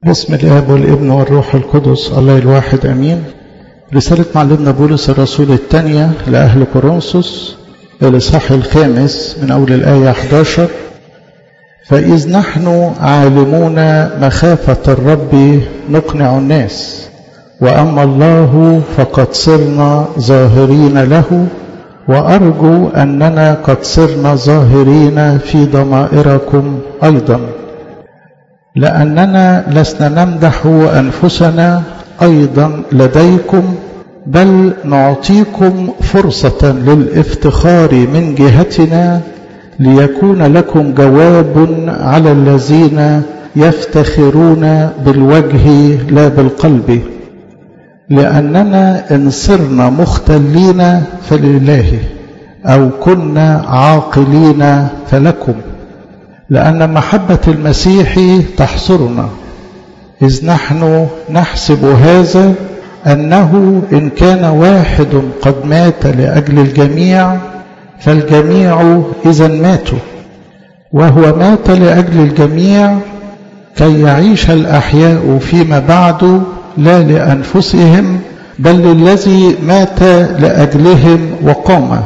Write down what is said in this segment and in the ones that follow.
بسم الاب والابن والروح القدس الله الواحد امين رساله معلمنا بولس الرسول الثانيه لاهل كورنثوس الاصحاح الخامس من اول الايه 11 فاذ نحن عالمون مخافه الرب نقنع الناس واما الله فقد صرنا ظاهرين له وارجو اننا قد صرنا ظاهرين في ضمائركم ايضا لأننا لسنا نمدح أنفسنا أيضا لديكم بل نعطيكم فرصة للافتخار من جهتنا ليكون لكم جواب على الذين يفتخرون بالوجه لا بالقلب لأننا إن صرنا مختلين فلله أو كنا عاقلين فلكم لأن محبة المسيح تحصرنا إذ نحن نحسب هذا أنه إن كان واحد قد مات لأجل الجميع فالجميع إذا ماتوا وهو مات لأجل الجميع كي يعيش الأحياء فيما بعد لا لأنفسهم بل للذي مات لأجلهم وقام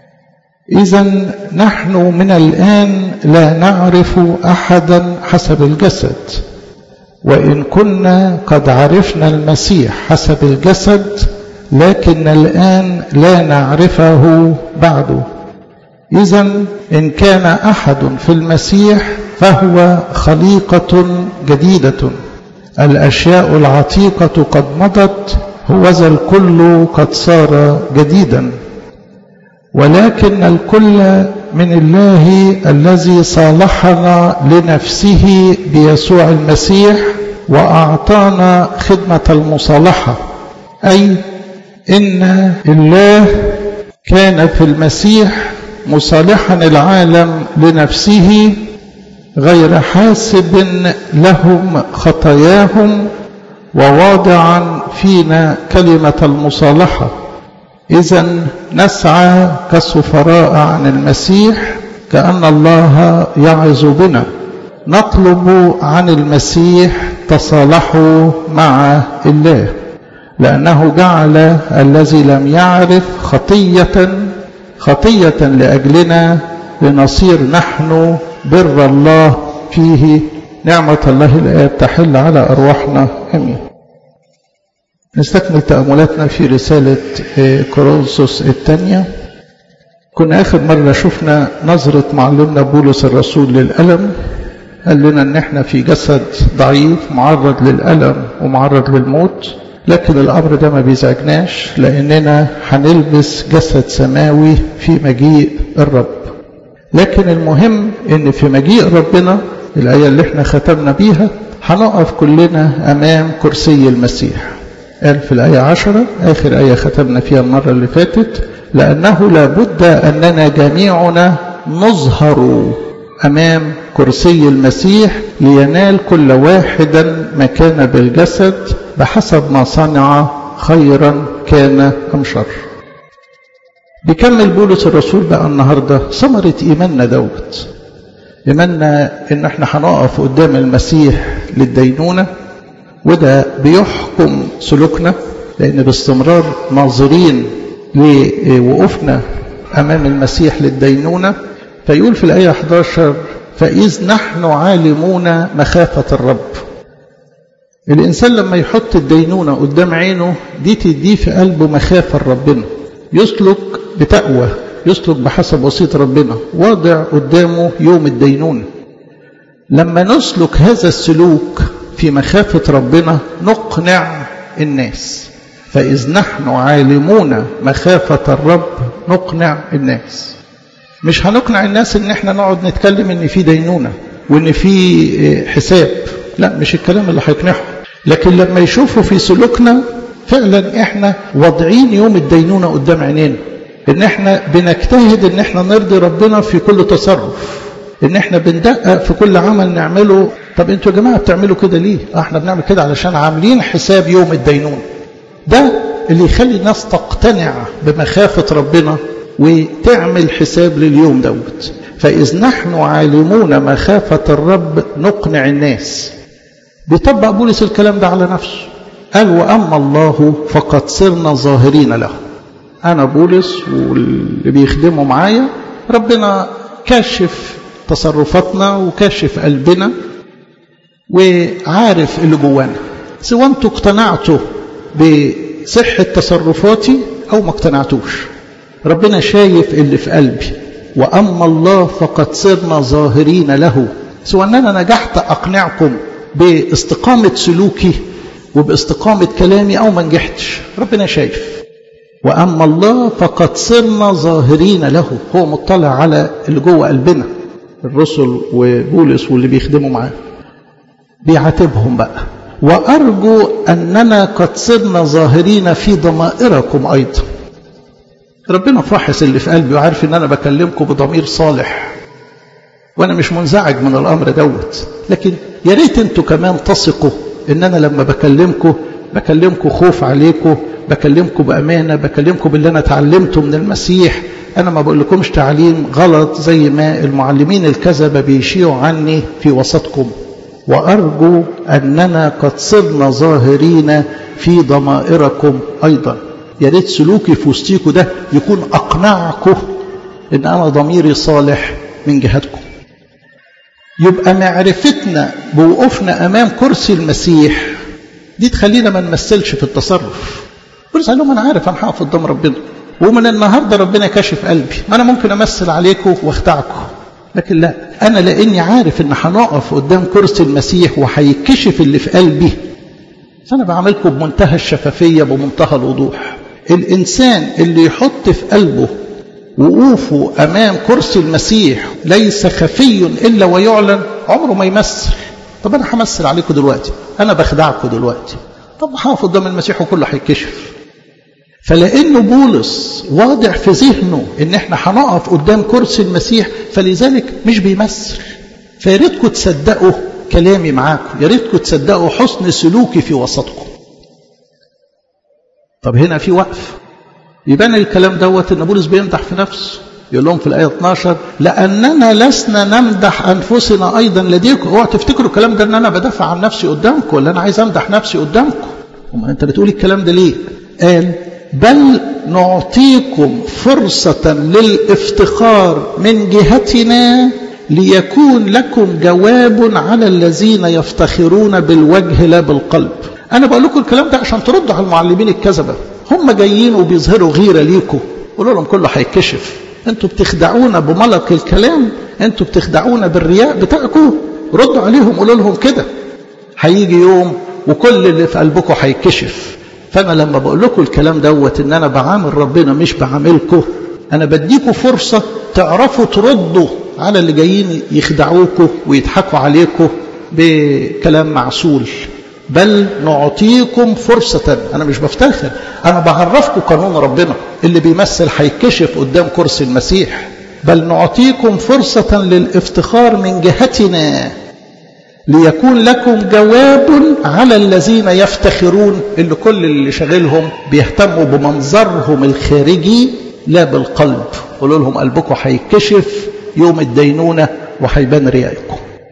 إذا نحن من الآن لا نعرف أحدا حسب الجسد وإن كنا قد عرفنا المسيح حسب الجسد لكن الآن لا نعرفه بعد إذا إن كان أحد في المسيح فهو خليقة جديدة الأشياء العتيقة قد مضت هوذا الكل قد صار جديدا ولكن الكل من الله الذي صالحنا لنفسه بيسوع المسيح واعطانا خدمه المصالحه اي ان الله كان في المسيح مصالحا العالم لنفسه غير حاسب لهم خطاياهم وواضعا فينا كلمه المصالحه إذا نسعى كسفراء عن المسيح كأن الله يعظ بنا نطلب عن المسيح تصالحوا مع الله لأنه جعل الذي لم يعرف خطية خطية لأجلنا لنصير نحن بر الله فيه نعمة الله الآب تحل على أرواحنا أمين نستكمل تأملاتنا في رسالة كورنثوس الثانية كنا آخر مرة شفنا نظرة معلمنا بولس الرسول للألم قال لنا ان احنا في جسد ضعيف معرض للألم ومعرض للموت لكن الأمر ده ما بيزعجناش لأننا هنلبس جسد سماوي في مجيء الرب لكن المهم ان في مجيء ربنا الآية اللي احنا ختمنا بيها هنقف كلنا أمام كرسي المسيح قال في الآية عشرة آخر آية ختمنا فيها المرة اللي فاتت لأنه لابد أننا جميعنا نظهر أمام كرسي المسيح لينال كل واحدا ما كان بالجسد بحسب ما صنع خيرا كان أم شر بيكمل بولس الرسول بقى النهاردة ثمرة إيماننا دوت إيماننا إن احنا هنقف قدام المسيح للدينونة وده بيحكم سلوكنا لأن باستمرار ناظرين لوقوفنا أمام المسيح للدينونة فيقول في الآية 11 فإذ نحن عالمون مخافة الرب الإنسان لما يحط الدينونة قدام عينه دي تديه في قلبه مخافة ربنا يسلك بتقوى يسلك بحسب وصية ربنا واضع قدامه يوم الدينونة لما نسلك هذا السلوك في مخافة ربنا نقنع الناس فإذ نحن عالمون مخافة الرب نقنع الناس مش هنقنع الناس ان احنا نقعد نتكلم ان في دينونة وان في حساب لا مش الكلام اللي هيقنعهم لكن لما يشوفوا في سلوكنا فعلا احنا واضعين يوم الدينونة قدام عينينا ان احنا بنجتهد ان احنا نرضي ربنا في كل تصرف ان احنا بندقق في كل عمل نعمله طب انتوا يا جماعه بتعملوا كده ليه احنا بنعمل كده علشان عاملين حساب يوم الدينون ده اللي يخلي الناس تقتنع بمخافه ربنا وتعمل حساب لليوم دوت فاذ نحن عالمون مخافه الرب نقنع الناس بيطبق بولس الكلام ده على نفسه قال وأما الله فقد صرنا ظاهرين له أنا بولس واللي بيخدموا معايا ربنا كاشف تصرفاتنا وكاشف قلبنا وعارف اللي جوانا سواء انتوا اقتنعتوا بصحة تصرفاتي أو ما اقتنعتوش ربنا شايف اللي في قلبي وأما الله فقد صرنا ظاهرين له سواء أنا نجحت أقنعكم باستقامة سلوكي وباستقامة كلامي أو ما نجحتش ربنا شايف وأما الله فقد صرنا ظاهرين له هو مطلع على اللي جوه قلبنا الرسل وبولس واللي بيخدموا معاه بيعاتبهم بقى وأرجو أننا قد صرنا ظاهرين في ضمائركم أيضا ربنا فاحص اللي في قلبي وعارف ان انا بكلمكم بضمير صالح وانا مش منزعج من الامر دوت لكن يا ريت انتوا كمان تثقوا ان انا لما بكلمكم بكلمكم خوف عليكم بكلمكم بامانه بكلمكم باللي انا اتعلمته من المسيح انا ما بقول لكمش تعليم غلط زي ما المعلمين الكذبه بيشيعوا عني في وسطكم وارجو اننا قد صرنا ظاهرين في ضمائركم ايضا يا ريت سلوكي في وسطيكوا ده يكون اقنعكم ان انا ضميري صالح من جهتكم يبقى معرفتنا بوقوفنا امام كرسي المسيح دي تخلينا ما نمثلش في التصرف بولس قال لهم انا عارف انا هقف قدام ربنا ومن النهارده ربنا كاشف قلبي ما انا ممكن امثل عليكم واخدعكم لكن لا انا لاني عارف ان هنقف قدام كرسي المسيح وهيكشف اللي في قلبي فانا بعملكم بمنتهى الشفافيه بمنتهى الوضوح الانسان اللي يحط في قلبه وقوفه امام كرسي المسيح ليس خفي الا ويعلن عمره ما يمثل طب انا همثل عليكم دلوقتي انا بخدعكم دلوقتي طب هقف قدام المسيح وكله هيتكشف فلانه بولس واضح في ذهنه ان احنا هنقف قدام كرسي المسيح فلذلك مش بيمثل فيا ريتكم تصدقوا كلامي معاكم يا ريتكم تصدقوا حسن سلوكي في وسطكم طب هنا في وقف يبان الكلام دوت ان بولس بيمدح في نفسه يقول لهم في الايه 12 لاننا لسنا نمدح انفسنا ايضا لديكم اوعوا تفتكروا الكلام ده ان انا بدافع عن نفسي قدامكم ولا انا عايز امدح نفسي قدامكم امال انت بتقول الكلام ده ليه قال بل نعطيكم فرصة للافتخار من جهتنا ليكون لكم جواب على الذين يفتخرون بالوجه لا بالقلب أنا بقول لكم الكلام ده عشان تردوا على المعلمين الكذبة هم جايين وبيظهروا غيرة ليكم قولوا لهم كله هيتكشف انتوا بتخدعونا بملق الكلام انتوا بتخدعونا بالرياء بتاعكم ردوا عليهم قولوا لهم كده هيجي يوم وكل اللي في قلبكم هيتكشف فانا لما بقول لكم الكلام دوت ان انا بعامل ربنا مش بعاملكم انا بديكم فرصه تعرفوا تردوا على اللي جايين يخدعوكم ويضحكوا عليكم بكلام معسول بل نعطيكم فرصة أنا مش بفتخر أنا بعرفكم قانون ربنا اللي بيمثل هيتكشف قدام كرسي المسيح بل نعطيكم فرصة للافتخار من جهتنا ليكون لكم جواب على الذين يفتخرون اللي كل اللي شاغلهم بيهتموا بمنظرهم الخارجي لا بالقلب قولوا لهم قلبكم هيتكشف يوم الدينونة وهيبان ريائكم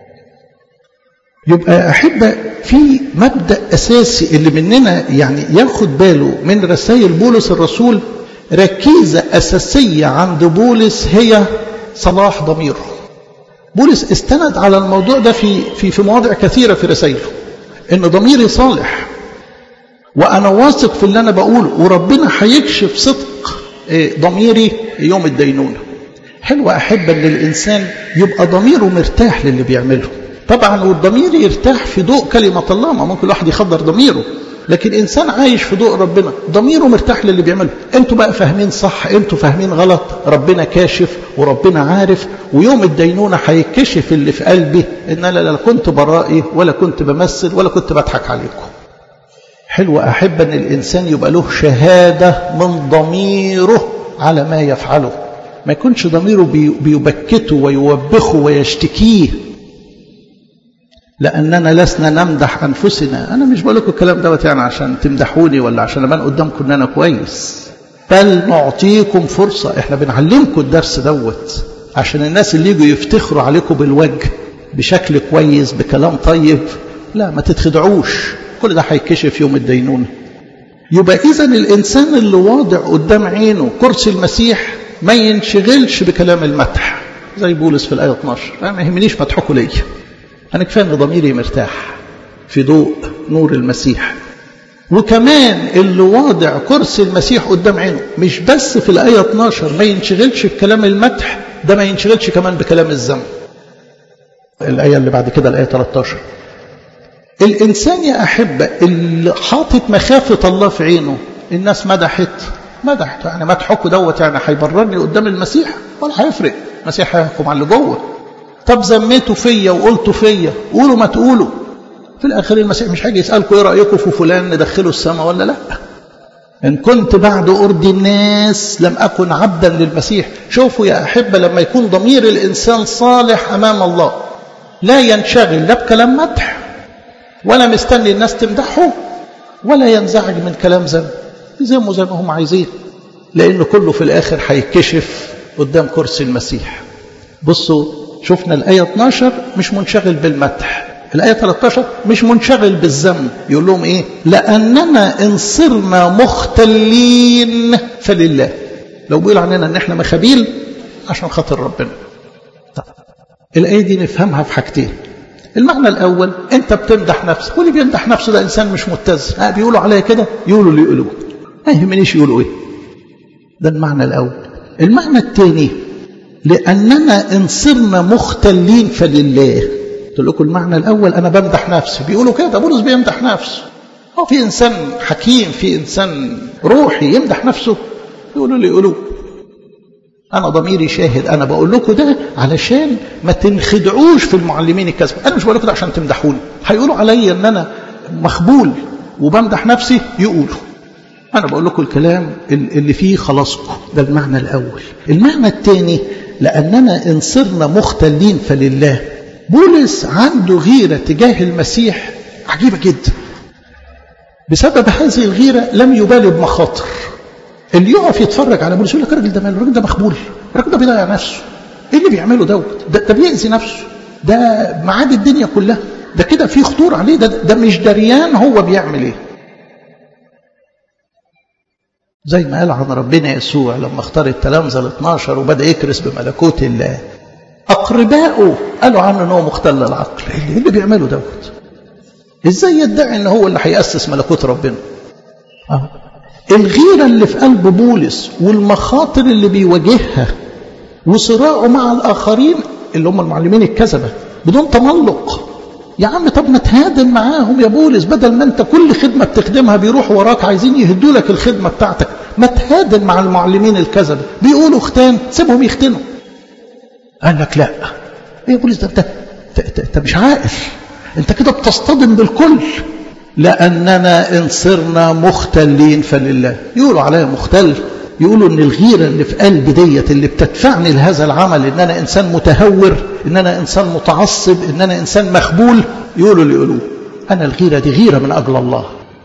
يبقى أحب في مبدأ أساسي اللي مننا يعني ياخد باله من رسائل بولس الرسول ركيزة أساسية عند بولس هي صلاح ضميره بولس استند على الموضوع ده في في في مواضع كثيرة في رسائله إن ضميري صالح وأنا واثق في اللي أنا بقوله وربنا هيكشف صدق ضميري يوم الدينونة حلوة أحب أن الإنسان يبقى ضميره مرتاح للي بيعمله طبعا والضمير يرتاح في ضوء كلمة الله ما ممكن الواحد يخدر ضميره لكن إنسان عايش في ضوء ربنا ضميره مرتاح للي بيعمله انتوا بقى فاهمين صح انتوا فاهمين غلط ربنا كاشف وربنا عارف ويوم الدينونة هيكشف اللي في قلبي ان انا لا كنت برائي ولا كنت بمثل ولا كنت بضحك عليكم حلو أحب أن الإنسان يبقى له شهادة من ضميره على ما يفعله ما يكونش ضميره بيبكته ويوبخه ويشتكيه لأننا لسنا نمدح أنفسنا أنا مش بقول لكم الكلام دوت يعني عشان تمدحوني ولا عشان أبان قدامكم إن أنا كويس بل نعطيكم فرصة إحنا بنعلمكم الدرس دوت عشان الناس اللي يجوا يفتخروا عليكم بالوجه بشكل كويس بكلام طيب لا ما تتخدعوش كل ده هيتكشف يوم الدينونة يبقى إذا الإنسان اللي واضع قدام عينه كرسي المسيح ما ينشغلش بكلام المدح زي بولس في الآية 12 أنا ما يهمنيش مدحكوا ليا أنا كفاية إن ضميري مرتاح في ضوء نور المسيح وكمان اللي واضع كرسي المسيح قدام عينه مش بس في الآية 12 ما ينشغلش بكلام المدح ده ما ينشغلش كمان بكلام الذنب الآية اللي بعد كده الآية 13 الإنسان يا أحبة اللي حاطط مخافة الله في عينه الناس مدحت مدحت يعني مدحكوا دوت يعني هيبررني قدام المسيح ولا هيفرق المسيح هيحكم على اللي جوه طب ذميتوا فيا وقلتوا فيا قولوا ما تقولوا في الآخر المسيح مش هيجي يسألكم إيه رأيكم في فلان ندخله السماء ولا لا إن كنت بعد أرضي الناس لم أكن عبدا للمسيح شوفوا يا أحبة لما يكون ضمير الإنسان صالح أمام الله لا ينشغل لا بكلام مدح ولا مستني الناس تمدحه ولا ينزعج من كلام ذنب يذموا زي ما هم عايزين لأنه كله في الآخر هيتكشف قدام كرسي المسيح بصوا شفنا الآية 12 مش منشغل بالمدح الآية 13 مش منشغل بالذنب يقول لهم إيه لأننا إن صرنا مختلين فلله لو بيقول عننا إن إحنا مخابيل عشان خاطر ربنا طب الآية دي نفهمها في حاجتين المعنى الأول أنت بتمدح نفسك واللي بيمدح نفسه ده إنسان مش متزن آه بيقولوا عليا كده يقولوا اللي يقولوه ما يهمنيش يقولوا إيه ده المعنى الأول المعنى الثاني لأننا إن صرنا مختلين فلله قلت لكم المعنى الأول أنا بمدح نفسي بيقولوا كده بولس بيمدح نفسه هو في إنسان حكيم في إنسان روحي يمدح نفسه يقولوا لي يقولوا أنا ضميري شاهد أنا بقول لكم ده علشان ما تنخدعوش في المعلمين الكذب أنا مش بقول لكم ده عشان تمدحوني هيقولوا عليا إن أنا مخبول وبمدح نفسي يقولوا أنا بقول لكم الكلام اللي فيه خلاصكم ده المعنى الأول المعنى الثاني لأننا إن صرنا مختلين فلله بولس عنده غيرة تجاه المسيح عجيبة جدا بسبب هذه الغيرة لم يبالي بمخاطر اللي يقف يتفرج على بولس يقول لك الراجل ده ماله الراجل ده مخبول الراجل ده بيضيع نفسه ايه اللي بيعمله دوت ده, ده بيأذي نفسه ده معاد الدنيا كلها ده كده في خطور عليه ده, ده مش دريان هو بيعمل ايه زي ما قال عن ربنا يسوع لما اختار التلامذة ال 12 وبدأ يكرس بملكوت الله أقربائه قالوا عنه أنه مختل العقل إيه اللي بيعمله دوت إزاي يدعي أنه هو اللي هيأسس ملكوت ربنا أه. الغيرة اللي في قلب بولس والمخاطر اللي بيواجهها وصراعه مع الآخرين اللي هم المعلمين الكذبة بدون تملق يا عم طب ما تهادن معاهم يا بولس بدل ما انت كل خدمة بتخدمها بيروحوا وراك عايزين يهدوا لك الخدمة بتاعتك ما تهادن مع المعلمين الكذبة بيقولوا اختان سيبهم يختنوا قال لك لا ايه يا بولس ده انت انت مش عاقل انت كده بتصطدم بالكل لأننا إن صرنا مختلين فلله يقولوا عليا مختل يقولوا ان الغيرة اللي في قلبي ديت اللي بتدفعني لهذا العمل ان انا انسان متهور ان انا انسان متعصب ان انا انسان مخبول يقولوا اللي يقولوه انا الغيرة دي غيرة من اجل الله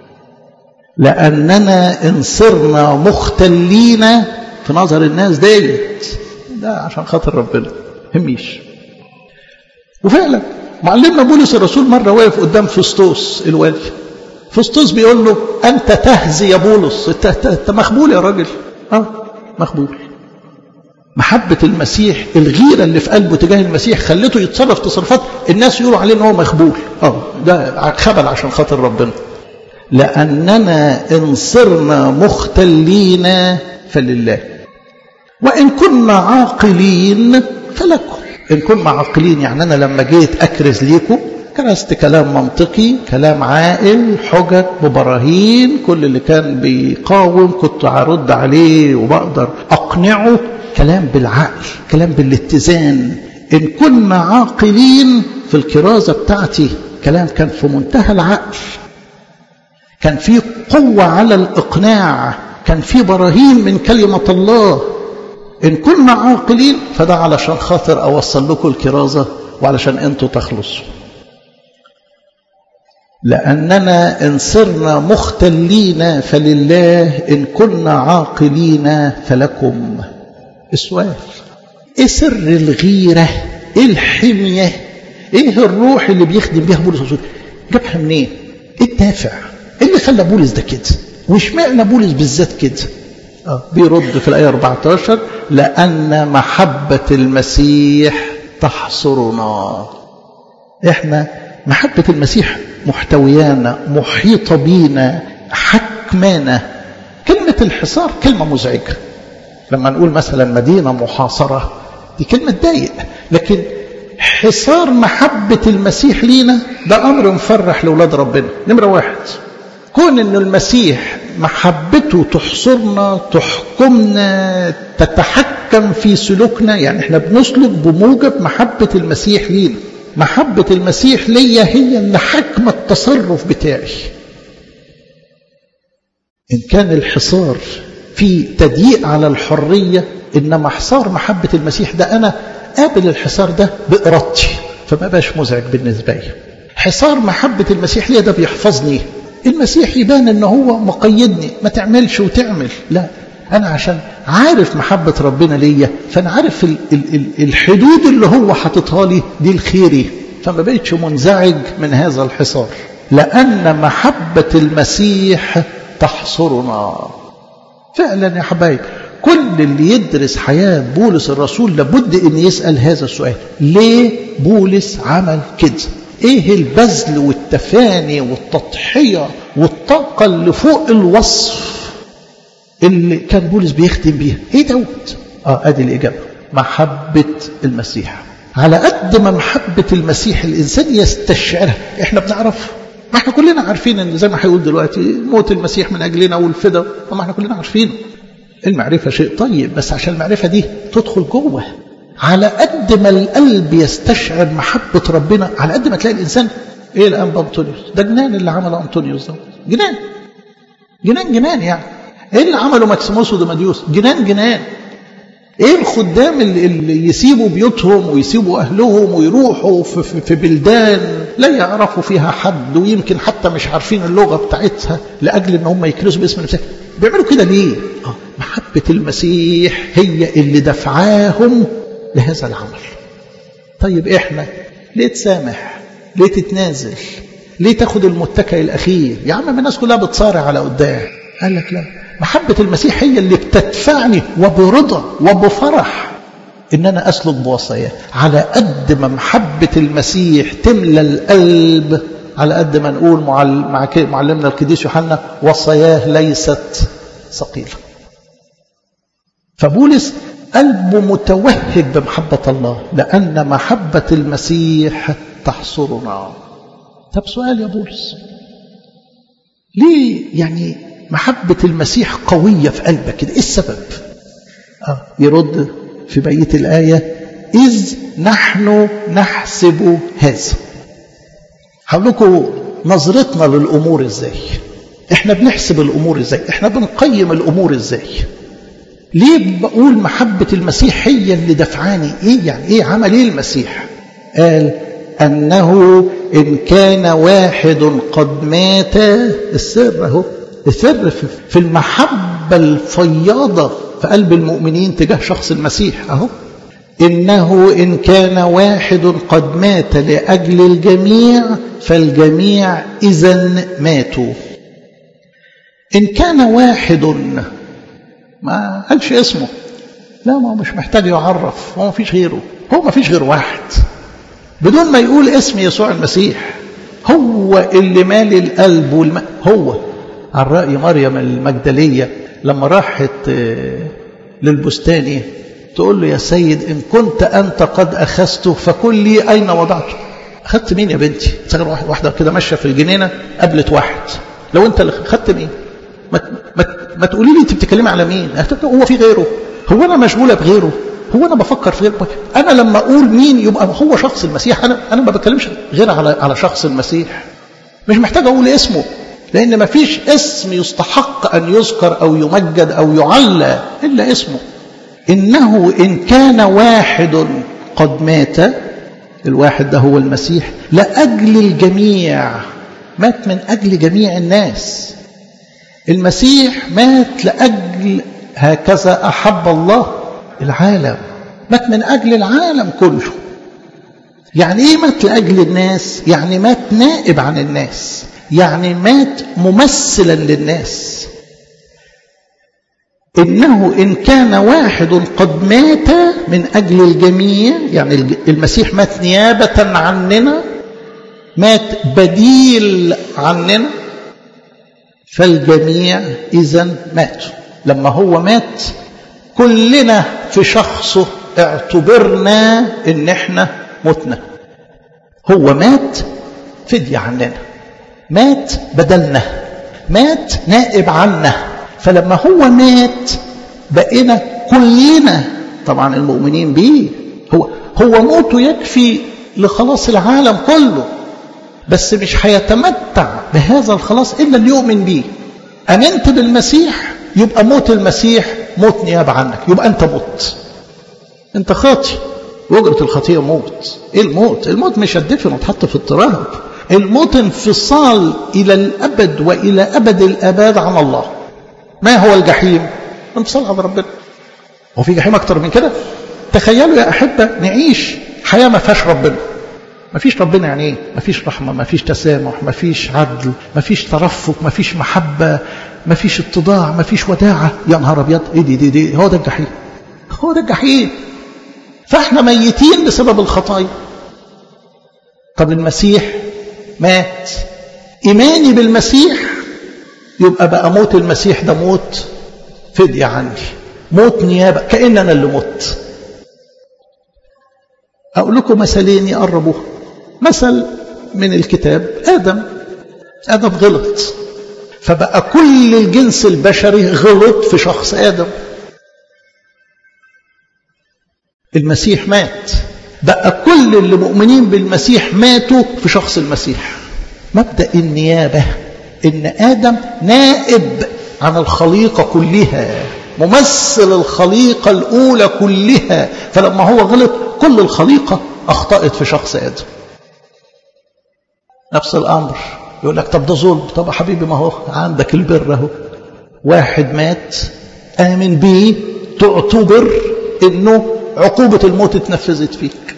لاننا ان صرنا مختلين في نظر الناس ديت ده عشان خاطر ربنا هميش وفعلا معلمنا بولس الرسول مرة واقف قدام فسطوس الوالي فسطوس بيقول له أنت تهزي يا بولس أنت, أنت مخبول يا راجل اه مخبول محبة المسيح الغيرة اللي في قلبه تجاه المسيح خلته يتصرف تصرفات الناس يقولوا عليه ان هو مخبول اه ده خبل عشان خاطر ربنا لأننا إن صرنا مختلين فلله وإن كنا عاقلين فلكم إن كنا عاقلين يعني أنا لما جيت أكرز ليكم كرست كلام منطقي كلام عاقل حجج ببراهين كل اللي كان بيقاوم كنت هرد عليه وبقدر أقنعه كلام بالعقل كلام بالاتزان إن كنا عاقلين في الكرازة بتاعتي كلام كان في منتهى العقل كان في قوة على الإقناع كان في براهين من كلمة الله إن كنا عاقلين فده علشان خاطر أوصل لكم الكرازة وعلشان أنتوا تخلصوا لأننا إن صرنا مختلين فلله إن كنا عاقلين فلكم السؤال إيه سر الغيرة إيه الحمية إيه الروح اللي بيخدم بيها بولس الرسول جابها منين ايه الدافع ايه اللي خلى بولس ده كده واشمعنى بولس بالذات كده آه. بيرد في الآية 14 لأن محبة المسيح تحصرنا احنا محبة المسيح محتويانا محيطة بينا حكمانا كلمة الحصار كلمة مزعجة لما نقول مثلا مدينة محاصرة دي كلمة تضايق لكن حصار محبة المسيح لينا ده أمر مفرح لأولاد ربنا نمرة واحد كون أن المسيح محبته تحصرنا تحكمنا تتحكم في سلوكنا يعني احنا بنسلك بموجب محبة المسيح لينا محبة المسيح ليا هي اللي حكم التصرف بتاعي إن كان الحصار في تضييق على الحرية إنما حصار محبة المسيح ده أنا قابل الحصار ده بإرادتي فما بقاش مزعج بالنسبة لي حصار محبة المسيح ليا ده بيحفظني المسيح يبان ان هو مقيدني ما تعملش وتعمل لا انا عشان عارف محبة ربنا ليا فانا عارف ال ال ال الحدود اللي هو حاططها لي دي الخيري فما بقتش منزعج من هذا الحصار لان محبة المسيح تحصرنا فعلا يا حبايب كل اللي يدرس حياة بولس الرسول لابد ان يسأل هذا السؤال ليه بولس عمل كده ايه البذل والتفاني والتضحية والطاقة اللي فوق الوصف اللي كان بولس بيختم بيها ايه دوت اه ادي الاجابة محبة المسيح على قد ما محبة المسيح الانسان يستشعرها احنا بنعرف ما احنا كلنا عارفين ان زي ما هيقول دلوقتي موت المسيح من اجلنا والفدا ما احنا كلنا عارفين المعرفة شيء طيب بس عشان المعرفة دي تدخل جوه على قد ما القلب يستشعر محبة ربنا على قد ما تلاقي الإنسان إيه الآن أنطونيوس ده جنان اللي عمله أنطونيوس ده جنان جنان جنان يعني إيه اللي عمله ماكسيموس وديماديوس جنان جنان إيه الخدام اللي, اللي يسيبوا بيوتهم ويسيبوا أهلهم ويروحوا في, في, في بلدان لا يعرفوا فيها حد ويمكن حتى مش عارفين اللغة بتاعتها لأجل إن هم يكرزوا باسم المسيح بيعملوا كده ليه؟ آه محبة المسيح هي اللي دفعاهم لهذا العمل طيب احنا ليه تسامح ليه تتنازل ليه تاخد المتكئ الاخير يا عم الناس كلها بتصارع على قدام قال لك لا محبة المسيح هي اللي بتدفعني وبرضا وبفرح ان انا اسلك بوصاياه على قد ما محبة المسيح تملى القلب على قد ما نقول مع معلمنا القديس يوحنا وصاياه ليست ثقيله فبولس قلبه متوهج بمحبة الله لأن محبة المسيح تحصرنا طب سؤال يا بولس ليه يعني محبة المسيح قوية في قلبك كده ايه السبب آه يرد في بقية الآية إذ نحن نحسب هذا هقول لكم نظرتنا للأمور ازاي احنا بنحسب الأمور ازاي احنا بنقيم الأمور ازاي ليه بقول محبة المسيح هي اللي دفعاني ايه يعني ايه عمل ايه المسيح قال انه ان كان واحد قد مات السر اهو السر في المحبة الفياضة في قلب المؤمنين تجاه شخص المسيح اهو انه ان كان واحد قد مات لاجل الجميع فالجميع اذا ماتوا ان كان واحد ما قالش اسمه لا ما هو مش محتاج يعرف هو ما فيش غيره هو ما فيش غير واحد بدون ما يقول اسم يسوع المسيح هو اللي مالي القلب والم... هو عن رأي مريم المجدلية لما راحت للبستاني تقول له يا سيد إن كنت أنت قد أخذته فقل لي أين وضعته أخذت مين يا بنتي تخيل واحدة كده ماشية في الجنينة قابلت واحد لو أنت اللي خدت مين ما, ما, ما تقولي لي أنت بتتكلمي على مين هو في غيره هو أنا مشغولة بغيره هو أنا بفكر في غيره أنا لما أقول مين يبقى هو شخص المسيح أنا أنا ما بتكلمش غير على على شخص المسيح مش محتاج أقول اسمه لأن ما فيش اسم يستحق أن يذكر أو يمجد أو يعلى إلا اسمه إنه إن كان واحد قد مات الواحد ده هو المسيح لأجل الجميع مات من أجل جميع الناس المسيح مات لأجل هكذا أحب الله العالم مات من أجل العالم كله يعني ايه مات لاجل الناس يعني مات نائب عن الناس يعني مات ممثلا للناس انه ان كان واحد قد مات من اجل الجميع يعني المسيح مات نيابه عننا مات بديل عننا فالجميع اذا ماتوا لما هو مات كلنا في شخصه اعتبرنا ان احنا متنا هو مات فدية عننا مات بدلنا مات نائب عنا فلما هو مات بقينا كلنا طبعا المؤمنين به هو هو موته يكفي لخلاص العالم كله بس مش هيتمتع بهذا الخلاص الا اللي يؤمن بيه امنت بالمسيح يبقى موت المسيح موت نيابه عنك يبقى انت مت انت خاطي وجرة الخطية موت ايه الموت الموت مش هتدفن وتحط في التراب الموت انفصال الى الابد والى ابد الاباد عن الله ما هو الجحيم انفصال عن ربنا هو في جحيم اكتر من كده تخيلوا يا احبه نعيش حياه ما فيهاش ربنا ما فيش ربنا يعني ايه ما فيش رحمه ما فيش تسامح ما فيش عدل ما فيش ترفق ما فيش محبه ما فيش اتضاع ما فيش وداعه يا نهار ابيض ايه دي دي دي هو ده الجحيم هو ده الجحيم فاحنا ميتين بسبب الخطايا طب المسيح مات ايماني بالمسيح يبقى بقى موت المسيح ده موت فدية عني موت نيابة كأن أنا اللي مت أقول لكم مثلين يقربوا مثل من الكتاب آدم آدم غلط فبقى كل الجنس البشري غلط في شخص آدم المسيح مات بقى كل اللي مؤمنين بالمسيح ماتوا في شخص المسيح مبدأ النيابة إن آدم نائب عن الخليقة كلها ممثل الخليقة الأولى كلها فلما هو غلط كل الخليقة أخطأت في شخص آدم نفس الأمر يقول لك طب ده ظلم طب يا حبيبي ما هو عندك البر اهو واحد مات آمن بيه تعتبر إنه عقوبة الموت اتنفذت فيك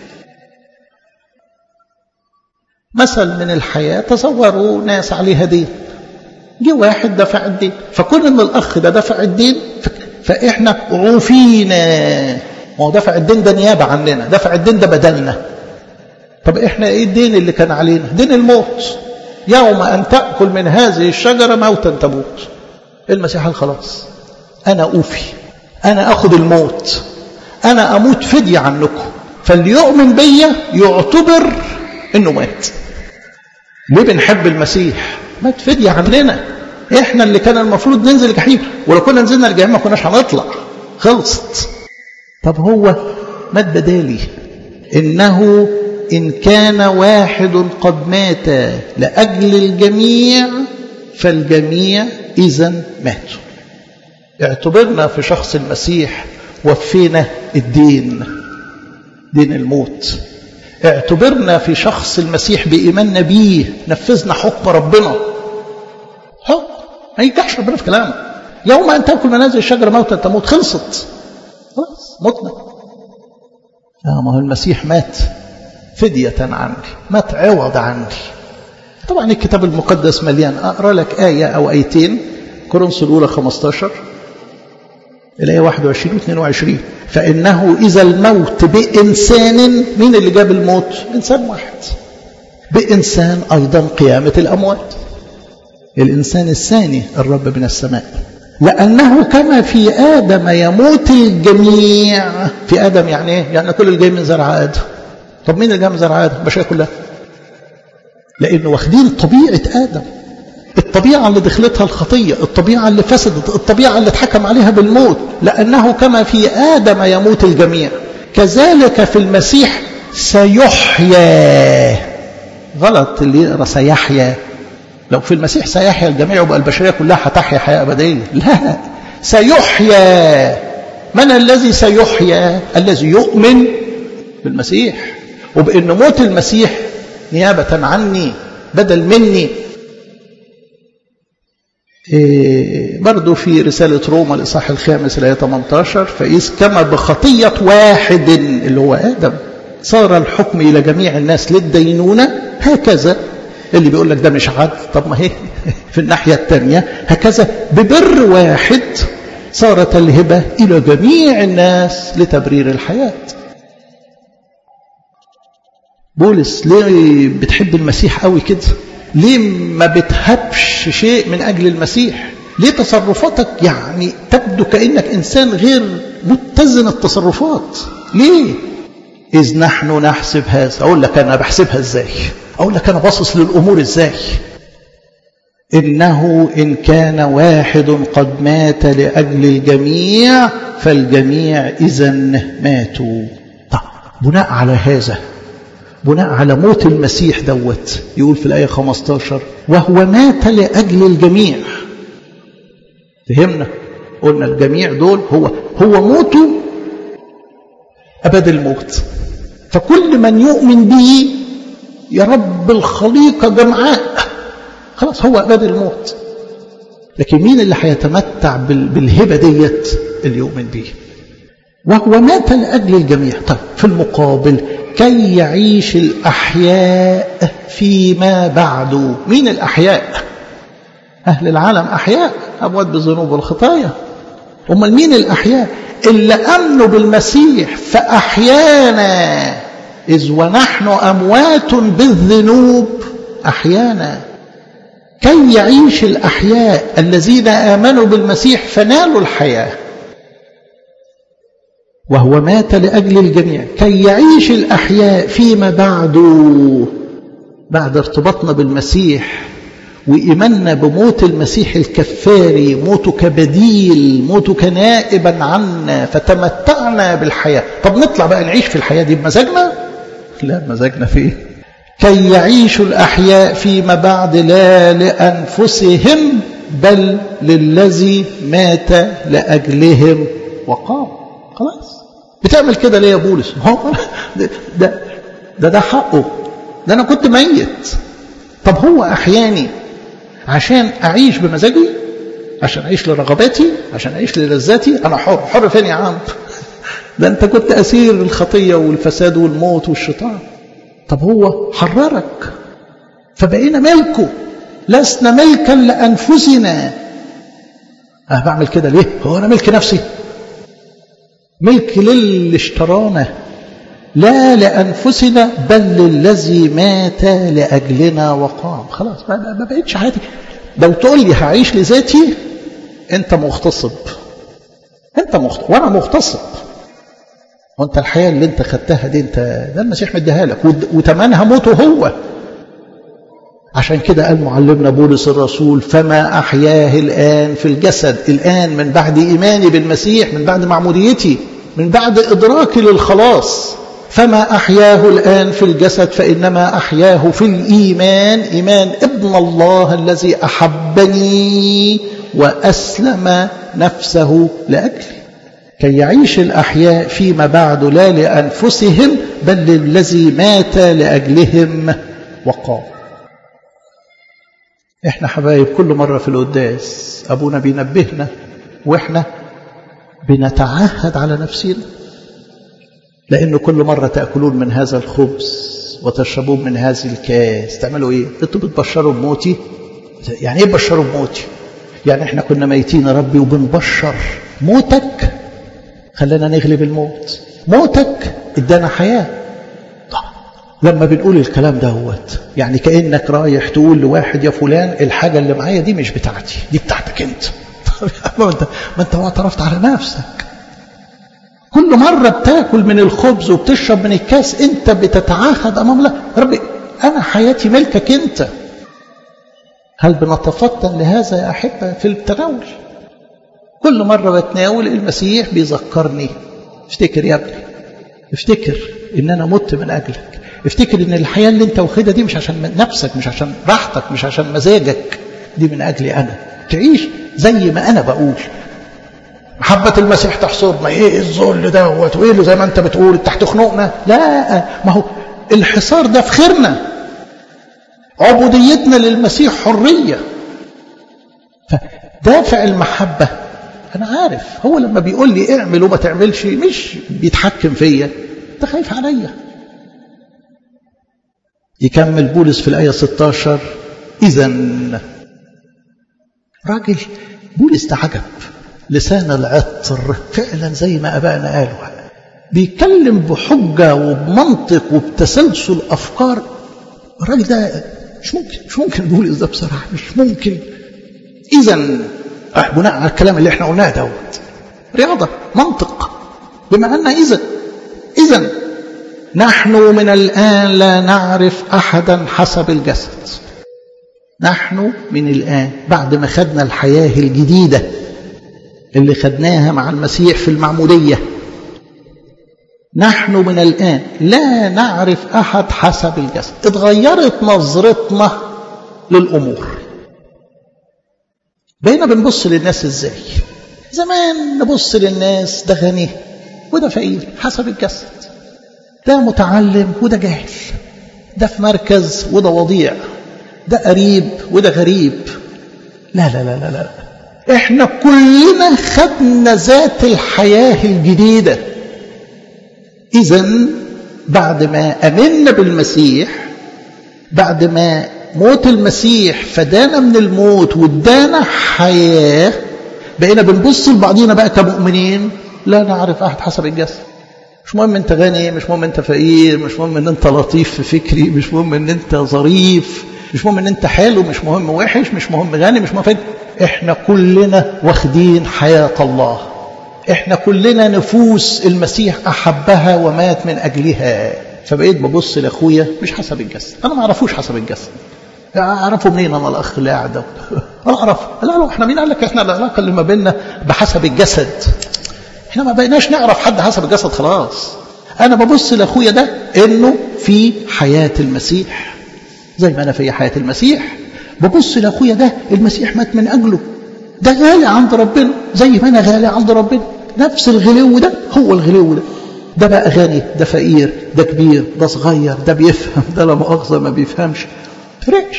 مثل من الحياة تصوروا ناس عليها دين جه واحد دفع الدين فكون ان الاخ ده دفع الدين فاحنا عوفينا ما هو دفع الدين ده نيابه عننا دفع الدين ده بدلنا طب احنا ايه الدين اللي كان علينا دين الموت يوم ان تاكل من هذه الشجره موتا تموت المسيح خلاص انا اوفي انا اخذ الموت انا اموت فديه عنكم فاللي يؤمن بيا يعتبر انه مات ليه بنحب المسيح مات فدية عننا احنا اللي كان المفروض ننزل الجحيم ولو كنا نزلنا الجحيم ما كناش هنطلع خلصت طب هو مات بدالي انه ان كان واحد قد مات لاجل الجميع فالجميع اذا ماتوا اعتبرنا في شخص المسيح وفينا الدين دين الموت اعتبرنا في شخص المسيح بإيماننا بيه نفذنا حكم ربنا حكم ما ينجحش ربنا في كلامه يوم أن تأكل منازل الشجرة موتا تموت خلصت خلاص متنا لا ما هو المسيح مات فدية عني مات عوض عني طبعا الكتاب المقدس مليان أقرأ لك آية أو آيتين كورنثوس الأولى 15 الآية 21 و 22 فإنه إذا الموت بإنسان مين اللي جاب الموت إنسان واحد بإنسان أيضا قيامة الأموات الإنسان الثاني الرب من السماء لأنه كما في آدم يموت الجميع في آدم يعني إيه؟ يعني كل اللي جاي من زرع آدم طب مين اللي جاي من زرع آدم؟ البشرية كلها لأنه واخدين طبيعة آدم الطبيعة اللي دخلتها الخطية الطبيعة اللي فسدت الطبيعة اللي اتحكم عليها بالموت لأنه كما في آدم يموت الجميع كذلك في المسيح سيحيا غلط اللي يقرأ سيحيا لو في المسيح سيحيا الجميع يبقى البشرية كلها هتحيا حياة أبدية لا سيحيا من الذي سيحيا الذي يؤمن بالمسيح وبأن موت المسيح نيابة عني بدل مني إيه برضو في رسالة روما الإصحاح الخامس الآية 18 فإذ كما بخطية واحد اللي هو آدم صار الحكم إلى جميع الناس للدينونة هكذا اللي بيقول لك ده مش عدل طب ما هي في الناحية الثانية هكذا ببر واحد صارت الهبة إلى جميع الناس لتبرير الحياة بولس ليه بتحب المسيح قوي كده ليه ما بتهبش شيء من أجل المسيح ليه تصرفاتك يعني تبدو كأنك إنسان غير متزن التصرفات ليه إذ نحن نحسب هذا أقول لك أنا بحسبها إزاي أقول لك أنا باصص للأمور إزاي إنه إن كان واحد قد مات لأجل الجميع فالجميع إذا ماتوا طب بناء على هذا بناء على موت المسيح دوت يقول في الآية 15 وهو مات لأجل الجميع فهمنا قلنا الجميع دول هو هو موته أبد الموت فكل من يؤمن به يا رب الخليقة جمعاء خلاص هو أبد الموت لكن مين اللي هيتمتع بالهبة ديت اللي يؤمن به وهو مات لأجل الجميع طيب في المقابل كي يعيش الأحياء فيما بعد مين الأحياء أهل العالم أحياء أموات بالذنوب والخطايا أمال مين الأحياء اللي أمنوا بالمسيح فأحيانا إذ ونحن أموات بالذنوب أحيانا كي يعيش الأحياء الذين آمنوا بالمسيح فنالوا الحياة وهو مات لأجل الجميع كي يعيش الأحياء فيما بعد بعد ارتباطنا بالمسيح وإيماننا بموت المسيح الكفاري موته كبديل موته كنائبا عنا فتمتعنا بالحياة طب نطلع بقى نعيش في الحياة دي بمزاجنا لا مزاجنا فيه كي يعيشوا الأحياء فيما بعد لا لأنفسهم بل للذي مات لأجلهم وقام خلاص بتعمل كده ليه يا بولس هو ده ده ده, ده حقه ده أنا كنت ميت طب هو أحياني عشان أعيش بمزاجي عشان أعيش لرغباتي عشان أعيش للذاتي أنا حر حر فين يا عم ده أنت كنت أسير الخطية والفساد والموت والشيطان طب هو حررك فبقينا ملكه لسنا ملكا لأنفسنا أه بعمل كده ليه هو أنا ملك نفسي ملك للي اشترانا لا لأنفسنا بل للذي مات لأجلنا وقام خلاص ما بقيتش حياتي لو تقول لي هعيش لذاتي انت مغتصب انت مغتصب وانا مغتصب وانت الحياة اللي انت خدتها دي انت ده المسيح مديها لك وتمنها موته هو عشان كده قال معلمنا بولس الرسول فما أحياه الآن في الجسد الآن من بعد إيماني بالمسيح من بعد معموديتي من بعد إدراكي للخلاص فما أحياه الآن في الجسد فإنما أحياه في الإيمان إيمان ابن الله الذي أحبني وأسلم نفسه لأجلي كي يعيش الأحياء فيما بعد لا لأنفسهم بل للذي مات لأجلهم وقام احنا حبايب كل مرة في القداس أبونا بينبهنا وإحنا بنتعهد على نفسنا لأن كل مرة تأكلون من هذا الخبز وتشربون من هذه الكاس تعملوا إيه؟ أنتوا بتبشروا بموتي يعني إيه بشروا بموتي؟ يعني إحنا كنا ميتين يا ربي وبنبشر موتك خلانا نغلب الموت موتك ادانا حياة لما بنقول الكلام دهوت يعني كأنك رايح تقول لواحد يا فلان الحاجة اللي معايا دي مش بتاعتي دي بتاعتك انت ما انت ما انت اعترفت على نفسك كل مرة بتاكل من الخبز وبتشرب من الكاس انت بتتعهد امام الله ربي انا حياتي ملكك انت هل بنتفطن لهذا يا احبه في التناول كل مرة بتناول المسيح بيذكرني افتكر يا ابني افتكر ان انا مت من اجلك افتكر ان الحياة اللي انت واخدها دي مش عشان نفسك مش عشان راحتك مش عشان مزاجك دي من اجلي انا تعيش زي ما انا بقول محبة المسيح تحصرنا ايه الذل دوت وايه اللي زي ما انت بتقول انت هتخنقنا لا ما هو الحصار ده في خيرنا عبوديتنا للمسيح حرية فدافع المحبة أنا عارف هو لما بيقول لي اعمل وما تعملش مش بيتحكم فيا أنت خايف عليا يكمل بولس في الآية 16 إذا راجل بولس ده عجب لسان العطر فعلا زي ما أبائنا قالوا بيتكلم بحجة وبمنطق وبتسلسل أفكار الراجل ده مش ممكن مش ممكن بولس ده بصراحة مش ممكن إذا بناء على الكلام اللي احنا قلناه دوت رياضة منطق بما أن إذا إذا نحن من الآن لا نعرف أحدا حسب الجسد نحن من الآن بعد ما خدنا الحياة الجديدة اللي خدناها مع المسيح في المعمودية نحن من الآن لا نعرف أحد حسب الجسد اتغيرت نظرتنا للأمور بقينا بنبص للناس ازاي زمان نبص للناس ده غني وده فقير حسب الجسد ده متعلم وده جاهل ده في مركز وده وضيع ده قريب وده غريب لا لا لا لا لا احنا كلنا خدنا ذات الحياة الجديدة اذا بعد ما امنا بالمسيح بعد ما موت المسيح فدانا من الموت وادانا حياة بقينا بنبص لبعضينا بقى كمؤمنين لا نعرف أحد حسب الجسد مش مهم انت غني مش مهم انت فقير مش مهم ان انت لطيف في فكري مش مهم ان انت ظريف مش مهم ان انت حلو مش مهم وحش مش مهم غني مش مهم فين. احنا كلنا واخدين حياة الله احنا كلنا نفوس المسيح احبها ومات من اجلها فبقيت ببص لاخويا مش حسب الجسد انا ما اعرفوش حسب الجسد اعرفه منين انا الاخ اللي قاعد ده انا اعرفه لا لا احنا مين قال لك احنا العلاقه اللي ما بيننا بحسب الجسد احنا ما بقيناش نعرف حد حسب الجسد خلاص انا ببص لاخويا ده انه في حياه المسيح زي ما انا في حياه المسيح ببص لاخويا ده المسيح مات من اجله ده غالي عند ربنا زي ما انا غالي عند ربنا نفس الغلو ده هو الغلو ده ده بقى غني ده فقير ده كبير ده صغير ده بيفهم ده لا مؤاخذه ما بيفهمش فرقش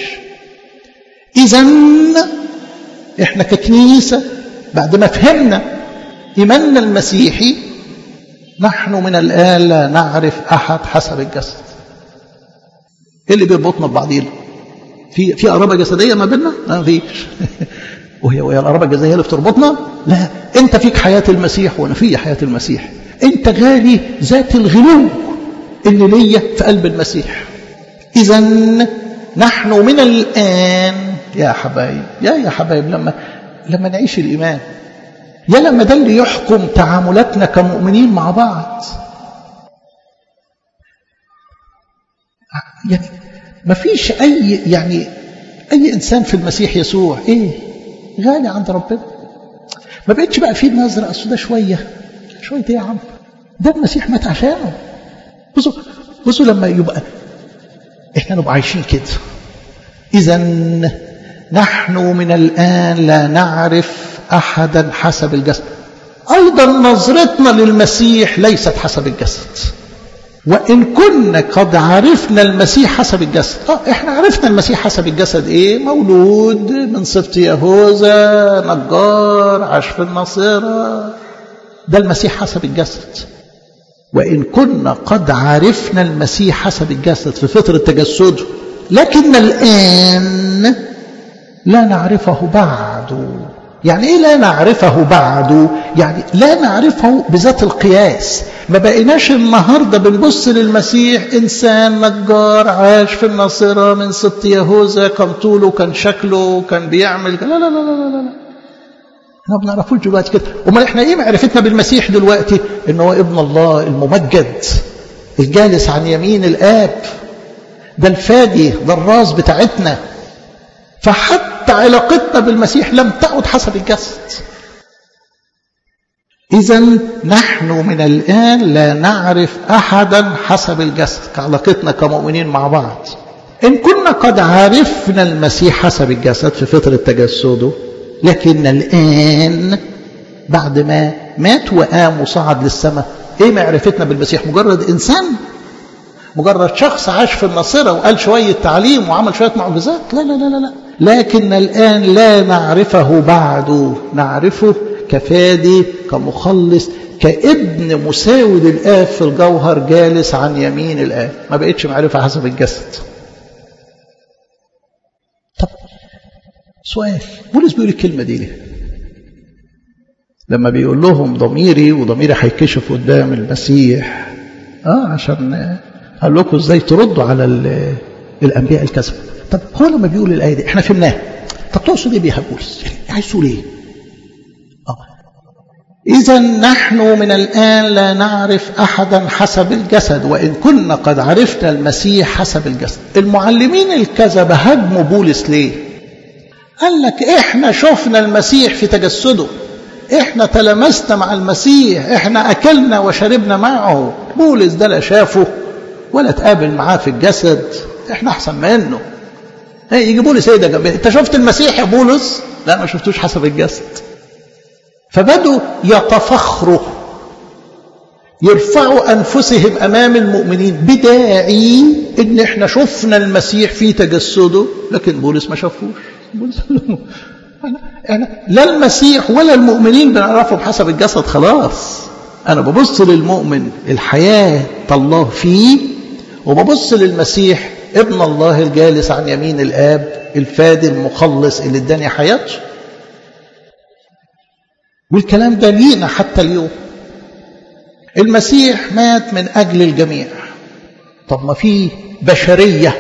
اذا احنا ككنيسه بعد ما فهمنا ايماننا المسيحي نحن من الان لا نعرف احد حسب الجسد ايه اللي بيربطنا ببعضينا في في قرابه جسديه ما بيننا ما فيش وهي وهي القرابه الجسديه اللي بتربطنا لا انت فيك حياه المسيح وانا في حياه المسيح انت غالي ذات الغلو اللي ليا في قلب المسيح اذا نحن من الان يا حبايب يا يا حبايب لما لما نعيش الايمان يا لما ده اللي يحكم تعاملاتنا كمؤمنين مع بعض يعني ما فيش اي يعني اي انسان في المسيح يسوع ايه غالي عند ربنا ما بقتش بقى فيه النظره اصل ده شويه شويه ايه يا عم ده المسيح مات عشانه بصوا بصوا لما يبقى احنا نبقى عايشين كده اذا نحن من الان لا نعرف احدا حسب الجسد ايضا نظرتنا للمسيح ليست حسب الجسد وان كنا قد عرفنا المسيح حسب الجسد اه احنا عرفنا المسيح حسب الجسد ايه مولود من سبط يهوذا نجار عاش في الناصره ده المسيح حسب الجسد وإن كنا قد عرفنا المسيح حسب الجسد في فترة تجسده لكن الآن لا نعرفه بعد يعني إيه لا نعرفه بعد يعني لا نعرفه بذات القياس ما بقيناش النهاردة بنبص للمسيح إنسان نجار عاش في الناصرة من ست يهوذا كان طوله كان شكله كان بيعمل لا لا لا لا لا, لا. احنا ما بنعرفوش دلوقتي كده امال احنا ايه معرفتنا بالمسيح دلوقتي ان هو ابن الله الممجد الجالس عن يمين الاب ده الفادي ده الراس بتاعتنا فحتى علاقتنا بالمسيح لم تعد حسب الجسد اذا نحن من الان لا نعرف احدا حسب الجسد كعلاقتنا كمؤمنين مع بعض ان كنا قد عرفنا المسيح حسب الجسد في فتره تجسده لكن الآن بعد ما مات وقام وصعد للسماء ايه معرفتنا بالمسيح مجرد انسان مجرد شخص عاش في الناصرة وقال شوية تعليم وعمل شوية معجزات لا لا لا لا لا لكن الآن لا نعرفه بعد نعرفه كفادي كمخلص كابن مساوي للآب في الجوهر جالس عن يمين الآب ما بقتش معرفة حسب الجسد طب سؤال بولس بيقول الكلمة دي ليه لما بيقول لهم ضميري وضميري هيكشف قدام المسيح اه عشان قال لكم ازاي تردوا على الانبياء الكذبه طب هو لما بيقول الايه دي احنا فهمناها طب تقصد ايه بيها بولس يعني عايز تقول ايه اه اذا نحن من الان لا نعرف احدا حسب الجسد وان كنا قد عرفنا المسيح حسب الجسد المعلمين الكذبه هاجموا بولس ليه قال لك احنا شفنا المسيح في تجسده احنا تلمسنا مع المسيح احنا اكلنا وشربنا معه بولس ده لا شافه ولا تقابل معاه في الجسد احنا احسن منه ايه يجي بولس ايه ده جنبي انت شفت المسيح يا بولس لا ما شفتوش حسب الجسد فبدوا يتفخروا يرفعوا انفسهم امام المؤمنين بداعي ان احنا شفنا المسيح في تجسده لكن بولس ما شافوش بولس يعني لا المسيح ولا المؤمنين بنعرفهم حسب الجسد خلاص أنا ببص للمؤمن الحياة الله فيه وببص للمسيح ابن الله الجالس عن يمين الآب الفادي المخلص اللي اداني حياته والكلام ده لينا حتى اليوم المسيح مات من أجل الجميع طب ما في بشرية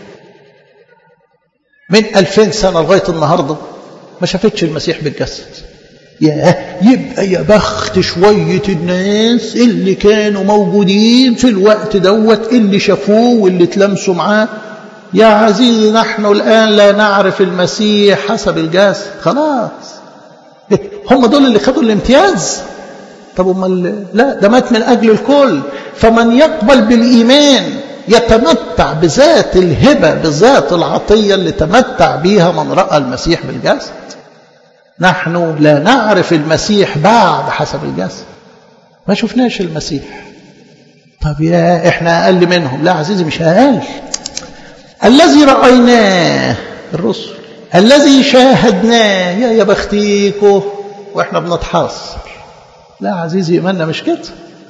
من ألفين سنة لغاية النهاردة ما شافتش المسيح بالجسد يا يبقى يا بخت شوية الناس اللي كانوا موجودين في الوقت دوت اللي شافوه واللي تلمسوا معاه يا عزيزي نحن الآن لا نعرف المسيح حسب الجسد خلاص هم دول اللي خدوا الامتياز طب امال لا ده مات من أجل الكل فمن يقبل بالإيمان يتمتع بذات الهبة بذات العطية اللي تمتع بيها من رأى المسيح بالجسد نحن لا نعرف المسيح بعد حسب الجسد ما شفناش المسيح طب يا احنا اقل منهم لا عزيزي مش اقل الذي رايناه الرسل الذي شاهدناه يا يا بختيكو واحنا بنتحاصر لا عزيزي ايماننا مش كده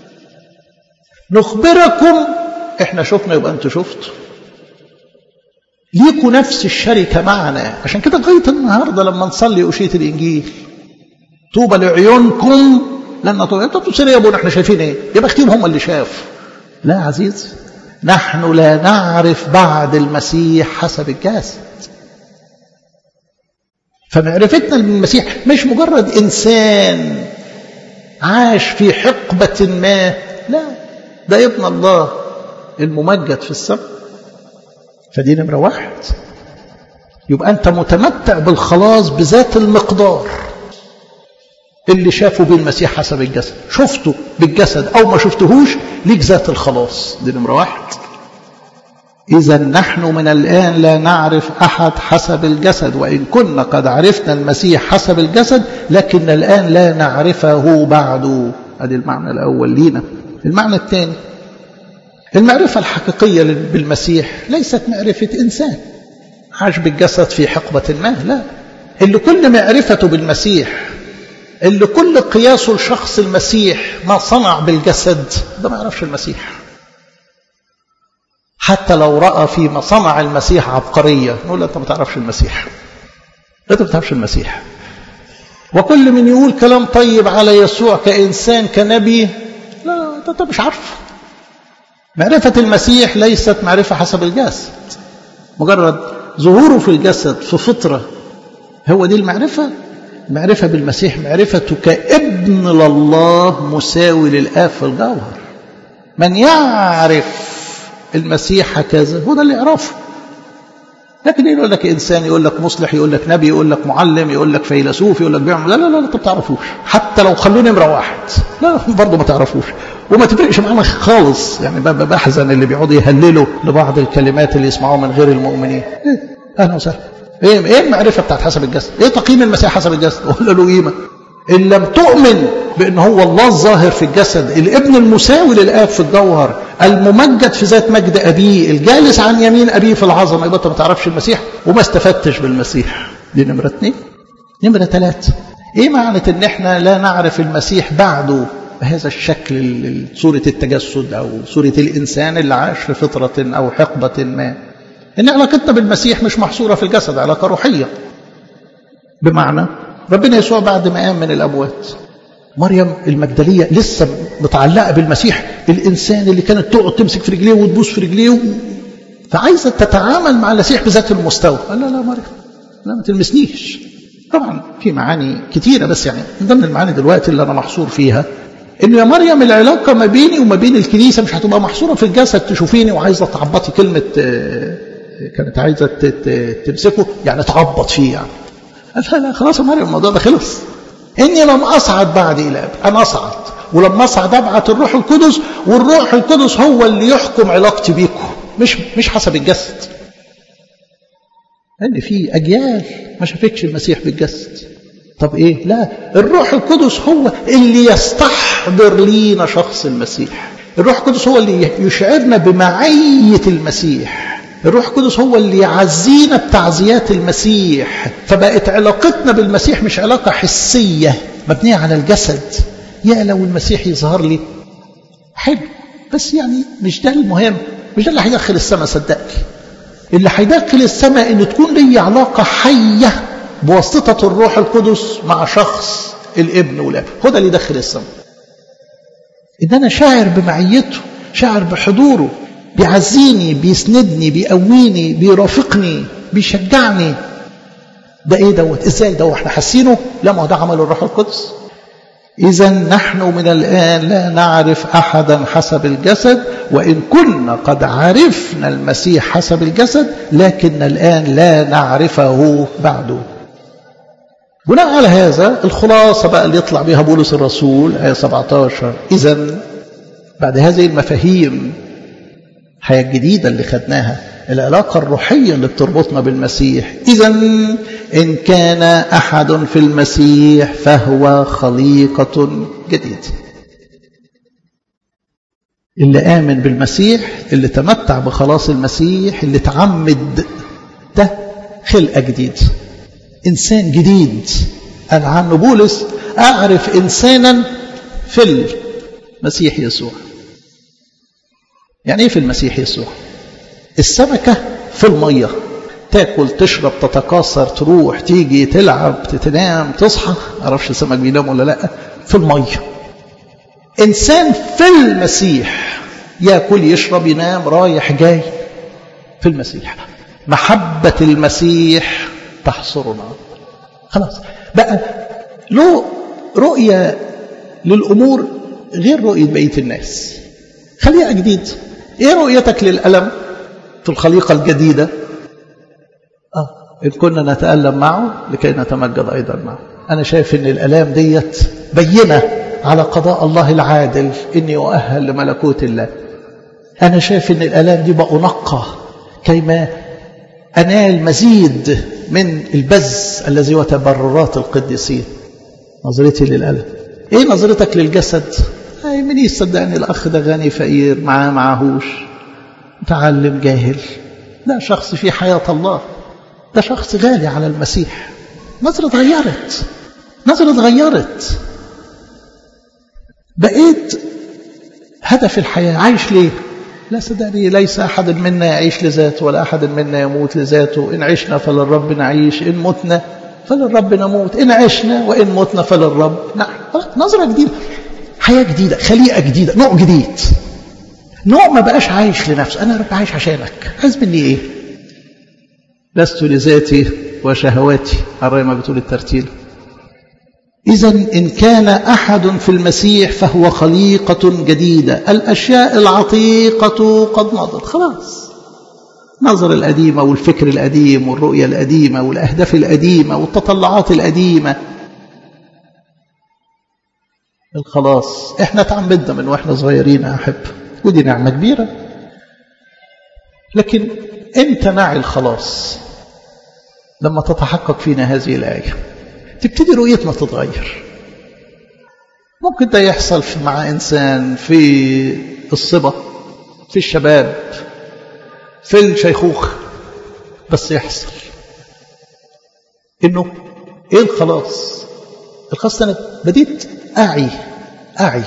نخبركم احنا شفنا يبقى انتوا شفتوا ليكوا نفس الشركة معنا عشان كده لغاية النهاردة لما نصلي أشية الإنجيل طوبى لعيونكم لأن طوبى أنت تبصر يا أبونا احنا شايفين إيه يا بختيهم هم اللي شافوا لا عزيز نحن لا نعرف بعد المسيح حسب الجسد فمعرفتنا للمسيح مش مجرد إنسان عاش في حقبة ما لا ده ابن الله الممجد في السماء فدي نمرة واحد يبقى أنت متمتع بالخلاص بذات المقدار اللي شافوا بالمسيح حسب الجسد شفته بالجسد أو ما شفتهوش ليك ذات الخلاص دي نمرة واحد إذا نحن من الآن لا نعرف أحد حسب الجسد وإن كنا قد عرفنا المسيح حسب الجسد لكن الآن لا نعرفه بعد هذا المعنى الأول لينا المعنى الثاني المعرفة الحقيقية بالمسيح ليست معرفة إنسان عاش بالجسد في حقبة ما لا اللي كل معرفته بالمسيح اللي كل قياسه لشخص المسيح ما صنع بالجسد ده ما يعرفش المسيح حتى لو رأى فيما صنع المسيح عبقرية نقول أنت ما تعرفش المسيح أنت ما تعرفش المسيح وكل من يقول كلام طيب على يسوع كإنسان كنبي لا أنت مش عارفه معرفة المسيح ليست معرفة حسب الجسد مجرد ظهوره في الجسد في فطرة هو دي المعرفة معرفة بالمسيح معرفته كابن لله مساوي للآب في الجوهر من يعرف المسيح هكذا هو ده اللي يعرفه لكن يقول لك إنسان يقول لك مصلح يقول لك نبي يقول لك معلم يقول لك فيلسوف يقول لك بيعمل لا لا لا انت ما تعرفوش حتى لو خلوه نمرة واحد لا برضه ما تعرفوش وما تفرقش معانا خالص يعني بحزن اللي بيقعدوا يهللوا لبعض الكلمات اللي يسمعوها من غير المؤمنين إيه؟ اهلا وسهلا ايه ايه المعرفه بتاعت حسب الجسد ايه تقييم المسيح حسب الجسد ولا له قيمه ان لم تؤمن بان هو الله الظاهر في الجسد الابن المساوي للاب في الجوهر الممجد في ذات مجد ابيه الجالس عن يمين ابيه في العظمه يبقى انت ما تعرفش المسيح وما استفدتش بالمسيح دي نمره اثنين نمره ثلاثه ايه معنى ان احنا لا نعرف المسيح بعده بهذا الشكل صورة التجسد أو صورة الإنسان اللي عاش في فطرة أو حقبة ما ان علاقتنا بالمسيح مش محصوره في الجسد علاقه روحيه بمعنى ربنا يسوع بعد ما قام من الاموات مريم المجدليه لسه متعلقه بالمسيح الانسان اللي كانت تقعد تمسك في رجليه وتبوس في رجليه فعايزه تتعامل مع المسيح بذات المستوى قال لا لا مريم لا ما تلمسنيش طبعا في معاني كتيره بس يعني من ضمن المعاني دلوقتي اللي انا محصور فيها انه يا مريم العلاقه ما بيني وما بين الكنيسه مش هتبقى محصوره في الجسد تشوفيني وعايزه تعبطي كلمه كانت عايزه تمسكه يعني تعبط فيه يعني قال لا لا خلاص يا مريم الموضوع ده خلص اني لم اصعد بعد الى اب انا اصعد ولما اصعد ابعت الروح القدس والروح القدس هو اللي يحكم علاقتي بيكم مش مش حسب الجسد لان في اجيال ما شافتش المسيح بالجسد طب ايه لا الروح القدس هو اللي يستحضر لينا شخص المسيح الروح القدس هو اللي يشعرنا بمعية المسيح الروح القدس هو اللي يعزينا بتعزيات المسيح فبقت علاقتنا بالمسيح مش علاقة حسية مبنية على الجسد يا لو المسيح يظهر لي حلو بس يعني مش ده المهم مش ده اللي هيدخل السماء صدقني اللي هيدخل السماء ان تكون لي علاقة حية بواسطة الروح القدس مع شخص الابن والاب هو ده اللي يدخل السماء ان انا شاعر بمعيته شاعر بحضوره بيعزيني بيسندني بيقويني بيرافقني بيشجعني ده ايه دوت ازاي ده احنا حاسينه لا ما هو ده عمل الروح القدس اذا نحن من الان لا نعرف احدا حسب الجسد وان كنا قد عرفنا المسيح حسب الجسد لكن الان لا نعرفه بعد بناء على هذا الخلاصه بقى اللي يطلع بها بولس الرسول ايه 17 اذا بعد هذه المفاهيم الحياة الجديدة اللي خدناها العلاقة الروحية اللي بتربطنا بالمسيح إذا إن كان أحد في المسيح فهو خليقة جديدة اللي آمن بالمسيح اللي تمتع بخلاص المسيح اللي تعمد ده خلقة جديدة إنسان جديد قال عنه بولس أعرف إنسانا في المسيح يسوع يعني ايه في المسيح يسوع السمكة في المية تاكل تشرب تتكاثر تروح تيجي تلعب تنام تصحى معرفش السمك بينام ولا لا في المية إنسان في المسيح ياكل يشرب ينام رايح جاي في المسيح محبة المسيح تحصرنا خلاص بقى له رؤية للأمور غير رؤية بقية الناس خليها جديد ايه رؤيتك للألم في الخليقة الجديدة آه إن كنا نتألم معه لكي نتمجد أيضا معه أنا شايف أن الألام ديت بينة على قضاء الله العادل إني أؤهل لملكوت الله أنا شايف أن الألام دي بأنقى كيما أنال مزيد من البز الذي هو تبررات القديسين نظرتي للألم إيه نظرتك للجسد أي من يصدقني الأخ ده غني فقير معاه معهوش متعلم جاهل ده شخص في حياة الله ده شخص غالي على المسيح نظرة اتغيرت نظرة اتغيرت بقيت هدف الحياة عايش ليه لا صدقني ليس أحد منا يعيش لذاته ولا أحد منا يموت لذاته إن عشنا فللرب نعيش إن متنا فللرب نموت إن عشنا وإن متنا فللرب نعم نظرة جديدة حياة جديدة خليقة جديدة نوع جديد نوع ما بقاش عايش لنفسه أنا رب عايش عشانك عايز مني إيه لست لذاتي وشهواتي الرأي ما بتقول الترتيل إذا إن كان أحد في المسيح فهو خليقة جديدة الأشياء العتيقة قد مضت خلاص النظر القديمة والفكر القديم والرؤية القديمة والأهداف القديمة والتطلعات القديمة الخلاص احنا تعمدنا من واحنا صغيرين يا أحب ودي نعمة كبيرة لكن امتى نعي الخلاص لما تتحقق فينا هذه الآية تبتدي رؤيتنا تتغير ممكن ده يحصل مع إنسان في الصبا في الشباب في الشيخوخة بس يحصل إنه إيه الخلاص الخلاص أنا بديت أعي أعي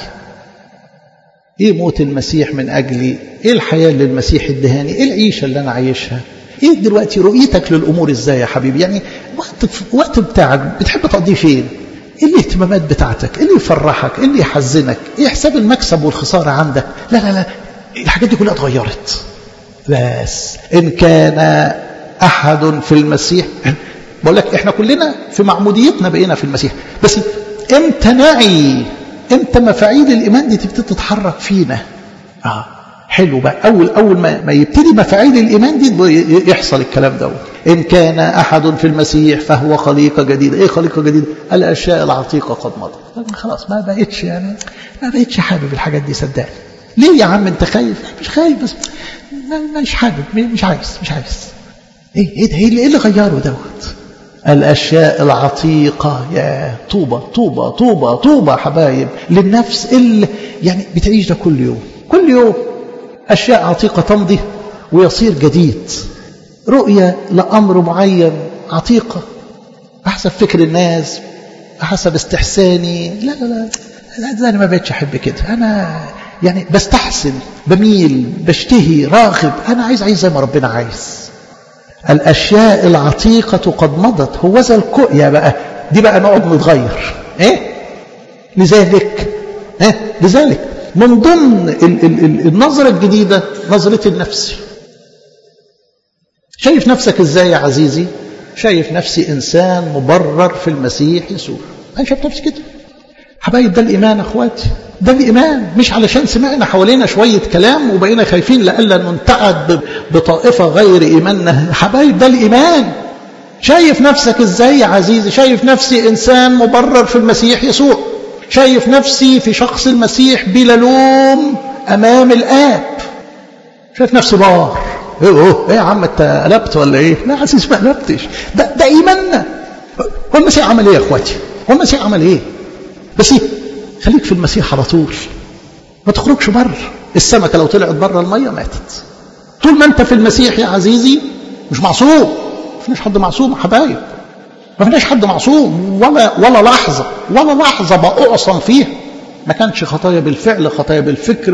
إيه موت المسيح من أجلي إيه الحياة اللي المسيح ادهاني إيه العيشة اللي أنا عايشها ايه دلوقتي رؤيتك للامور ازاي يا حبيبي يعني وقت وقت بتاعك بتحب تقضيه فين ايه الاهتمامات بتاعتك ايه اللي يفرحك ايه اللي يحزنك ايه حساب المكسب والخساره عندك لا لا لا الحاجات دي كلها اتغيرت بس ان كان احد في المسيح بقول لك احنا كلنا في معموديتنا بقينا في المسيح بس امتى نعي امتى مفاعيل الايمان دي تبتدي تتحرك فينا اه حلو بقى اول اول ما, ما يبتدي مفاعيل الايمان دي يحصل الكلام ده ان كان احد في المسيح فهو خليقه جديده ايه خليقه جديده الاشياء العتيقه قد مضت خلاص ما بقتش يعني ما بقتش حابب الحاجات دي صدقني ليه يا عم انت خايف مش خايف بس مش حابب مش عايز مش عايز ايه ايه ده ايه اللي غيره دوت الأشياء العتيقة يا طوبة طوبة طوبة طوبة حبايب للنفس اللي يعني بتعيش ده كل يوم كل يوم أشياء عتيقة تمضي ويصير جديد رؤية لأمر معين عتيقة بحسب فكر الناس بحسب استحساني لا لا لا لا ده أنا ما بقتش أحب كده أنا يعني بستحسن بميل بشتهي راغب أنا عايز عايز زي ما ربنا عايز الأشياء العتيقة قد مضت هو ذا الكؤية بقى دي بقى نقعد نتغير إيه؟ لذلك إيه؟ لذلك من ضمن ال ال ال النظرة الجديدة نظرة النفس شايف نفسك ازاي يا عزيزي شايف نفسي إنسان مبرر في المسيح يسوع أنا شايف نفسي كده حبايب ده الإيمان أخواتي ده الإيمان مش علشان سمعنا حوالينا شوية كلام وبقينا خايفين لألا ننتقد بطائفة غير إيماننا حبايب ده الإيمان شايف نفسك إزاي يا عزيزي شايف نفسي إنسان مبرر في المسيح يسوع شايف نفسي في شخص المسيح بلا لوم أمام الآب شايف نفسي بار ايه ايه يا عم انت قلبت ولا ايه لا عزيز ما قلبتش ده, ده ايماننا هو المسيح عمل ايه يا اخواتي هو المسيح عمل ايه بس إيه؟ خليك في المسيح على طول ما تخرجش بره السمكة لو طلعت بره المية ماتت طول ما انت في المسيح يا عزيزي مش معصوم ما فيناش حد معصوم حبايب ما فيناش حد معصوم ولا ولا لحظة ولا لحظة بأعصم فيها ما كانش خطايا بالفعل خطايا بالفكر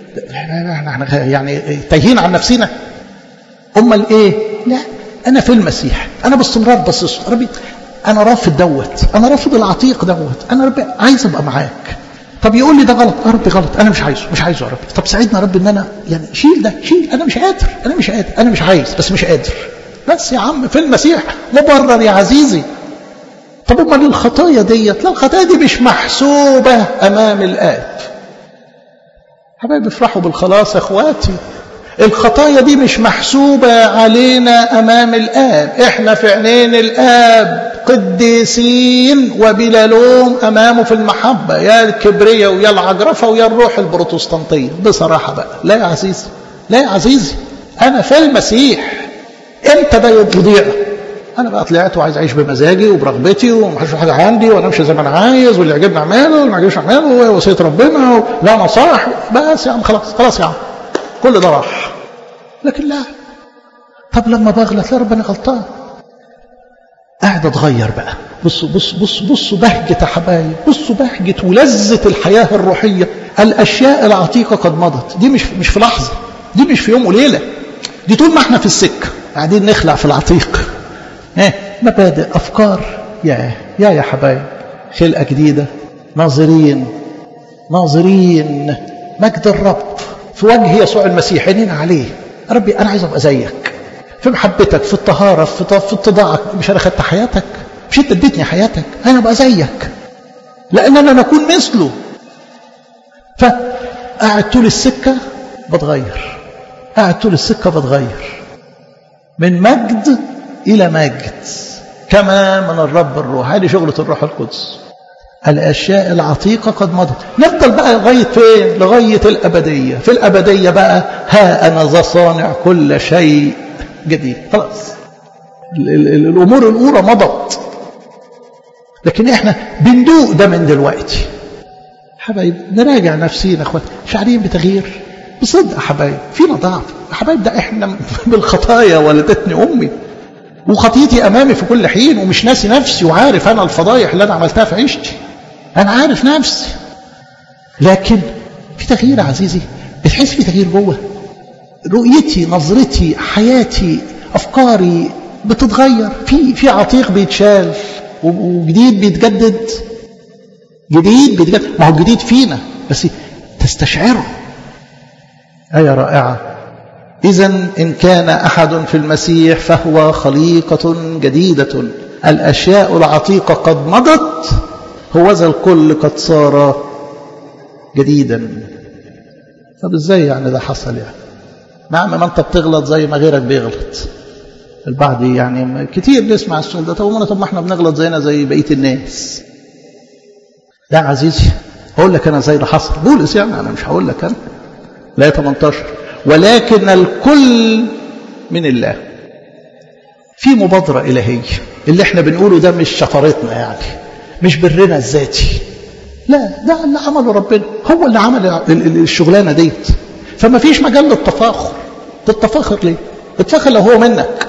يعني تايهين عن نفسنا امال ايه لا انا في المسيح انا باستمرار بصص ربي انا رافض دوت انا رافض العتيق دوت انا ربي عايز ابقى معاك طب يقول لي ده غلط يا ربي غلط انا مش عايزه مش عايزه يا ربي طب ساعدنا يا رب ان انا يعني شيل ده شيل انا مش قادر انا مش قادر انا مش عايز بس مش قادر بس يا عم في المسيح مبرر يا عزيزي طب امال الخطايا ديت لا الخطايا دي مش محسوبه امام الاب حبايبي افرحوا بالخلاص يا اخواتي الخطايا دي مش محسوبة علينا أمام الآب إحنا في عينين الآب قديسين وبلا لوم أمامه في المحبة يا الكبرية ويا العجرفة ويا الروح البروتستانتية بصراحة بقى لا يا عزيزي لا يا عزيزي أنا في المسيح إمتى ده يضيع أنا بقى طلعت وعايز أعيش بمزاجي وبرغبتي ومحدش حاجة عندي وأنا أمشي زي ما أنا عايز واللي يعجبني أعمله واللي ما يعجبنيش أعمله ووصية ربنا و... لا نصاح بس يا عم خلاص خلاص يا عم كل ده راح لكن لا طب لما بغلط لا ربنا غلطان قاعد اتغير بقى بصوا بصوا بصوا بصوا بهجة يا حبايب بصوا بهجة ولذة الحياة الروحية الأشياء العتيقة قد مضت دي مش مش في لحظة دي مش في يوم وليلة دي طول ما احنا في السكة قاعدين نخلع في العتيق اه مبادئ أفكار يا يا يا حبايب خلقة جديدة ناظرين ناظرين مجد الرب في وجه يسوع المسيح عينينا عليه ربي أنا عايز أبقى زيك في محبتك في الطهارة في في اتضاعك مش أنا خدت حياتك مش أنت اديتني حياتك أنا أبقى زيك لأننا نكون مثله فقاعد طول السكة بتغير قاعد طول السكة بتغير من مجد إلى مجد كما من الرب الروح هذه شغلة الروح القدس الأشياء العتيقة قد مضت نفضل بقى لغاية فين لغاية الأبدية في الأبدية بقى ها أنا ذا صانع كل شيء جديد خلاص الأمور الأولى مضت لكن احنا بندوق ده من دلوقتي حبايب نراجع نفسينا اخوات شعرين بتغيير بصدق يا حبايب فينا ضعف يا حبايب ده احنا بالخطايا ولدتني امي وخطيتي امامي في كل حين ومش ناسي نفسي وعارف انا الفضايح اللي انا عملتها في عيشتي انا عارف نفسي لكن في تغيير يا عزيزي بتحس في تغيير جوه رؤيتي نظرتي حياتي افكاري بتتغير في في عتيق بيتشال وجديد بيتجدد جديد بيتجدد ما هو الجديد فينا بس تستشعره آية رائعة إذا إن كان أحد في المسيح فهو خليقة جديدة الأشياء العتيقة قد مضت هو ذا الكل قد صار جديدا طب ازاي يعني ده حصل يعني نعم ما انت بتغلط زي ما غيرك بيغلط البعض يعني كتير نسمع السؤال ده طب طب ما احنا بنغلط زينا زي بقيه الناس لا عزيزي اقول لك انا زي اللي حصل بولس يعني انا مش هقول لك انا لا 18 ولكن الكل من الله في مبادرة إلهية اللي احنا بنقوله ده مش شطارتنا يعني مش برنا الذاتي لا ده اللي عمله ربنا هو اللي عمل الشغلانة ديت فما فيش مجال للتفاخر تتفاخر ليه تتفاخر لو هو منك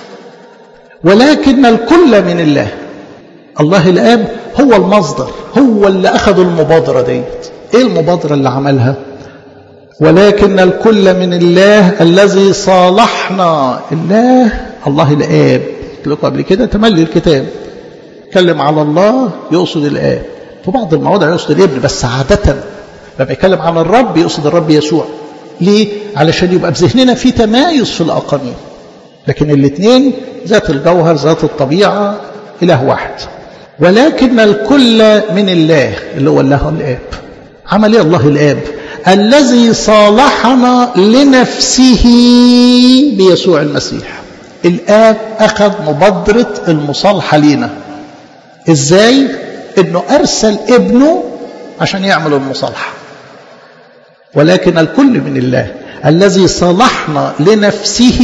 ولكن الكل من الله الله الآب هو المصدر هو اللي أخذ المبادرة ديت إيه المبادرة اللي عملها ولكن الكل من الله الذي صالحنا الله الله الآب قلت لكم قبل كده تملي الكتاب يتكلم على الله يقصد الآب في بعض المواضع يقصد الابن بس عادة لما يتكلم عن الرب يقصد الرب يسوع ليه؟ علشان يبقى بذهننا في تمايز في الأقانيم لكن الاثنين ذات الجوهر ذات الطبيعة إله واحد ولكن الكل من الله اللي هو الله الآب عمل ايه الله الآب الذي صالحنا لنفسه بيسوع المسيح الآب أخذ مبادرة المصالحة لينا إزاي؟ إنه أرسل ابنه عشان يعمل المصالحة ولكن الكل من الله الذي صالحنا لنفسه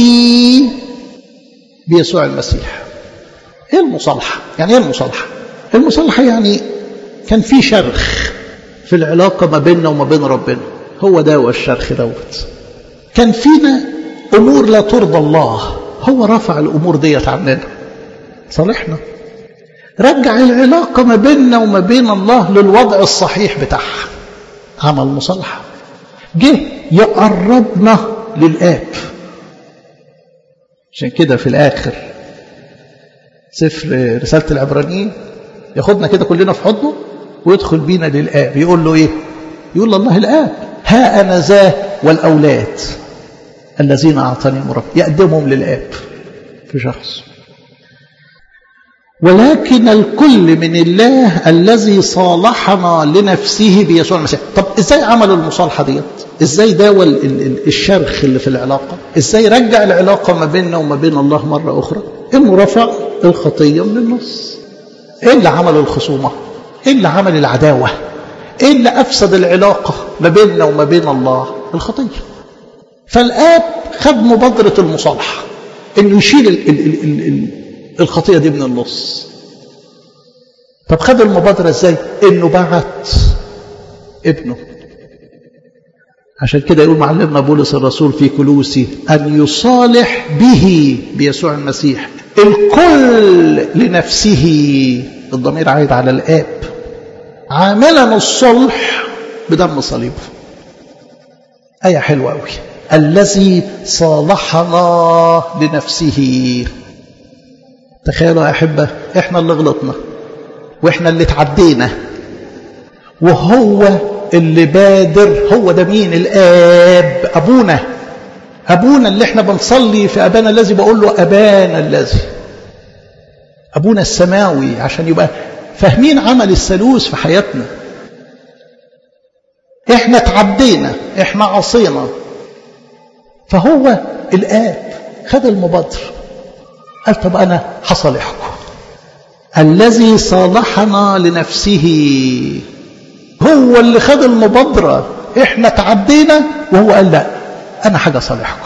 بيسوع المسيح ايه المصالحة يعني ايه المصالحة المصالحة يعني كان في شرخ في العلاقة ما بيننا وما بين ربنا هو ده هو الشرخ دوت كان فينا أمور لا ترضى الله هو رفع الأمور ديت عننا صالحنا رجع العلاقة ما بيننا وما بين الله للوضع الصحيح بتاعها عمل مصالحة جه يقربنا للآب عشان كده في الآخر سفر رسالة العبرانيين ياخدنا كده كلنا في حضنه ويدخل بينا للآب يقول له إيه يقول الله الآب ها أنا ذا والأولاد الذين أعطاني مرب يقدمهم للآب في شخص ولكن الكل من الله الذي صالحنا لنفسه بيسوع المسيح طب ازاي عمل المصالحة ديت ازاي داوى الشرخ اللي في العلاقة ازاي رجع العلاقة ما بيننا وما بين الله مرة أخرى انه رفع الخطية من النص ايه اللي عمل الخصومة ايه اللي عمل العداوة ايه اللي افسد العلاقة ما بيننا وما بين الله الخطية فالآب خد مبادرة المصالحة انه يشيل ال ال ال ال ال الخطية دي من النص طب خد المبادرة ازاي انه بعت ابنه عشان كده يقول معلمنا بولس الرسول في كلوسي أن يصالح به بيسوع المسيح الكل لنفسه الضمير عايد على الآب عاملا الصلح بدم صليبه آية حلوة أوي الذي صالحنا لنفسه تخيلوا يا أحبة إحنا اللي غلطنا وإحنا اللي تعدينا وهو اللي بادر هو ده مين الآب أبونا أبونا اللي احنا بنصلي في أبانا الذي بقول له أبانا الذي أبونا السماوي عشان يبقى فاهمين عمل الثالوث في حياتنا احنا تعدينا احنا عصينا فهو الآب خد المبادرة قال طب أنا هصالحكم الذي صالحنا لنفسه هو اللي خد المبادرة احنا تعدينا وهو قال لا أنا حاجة صالحكم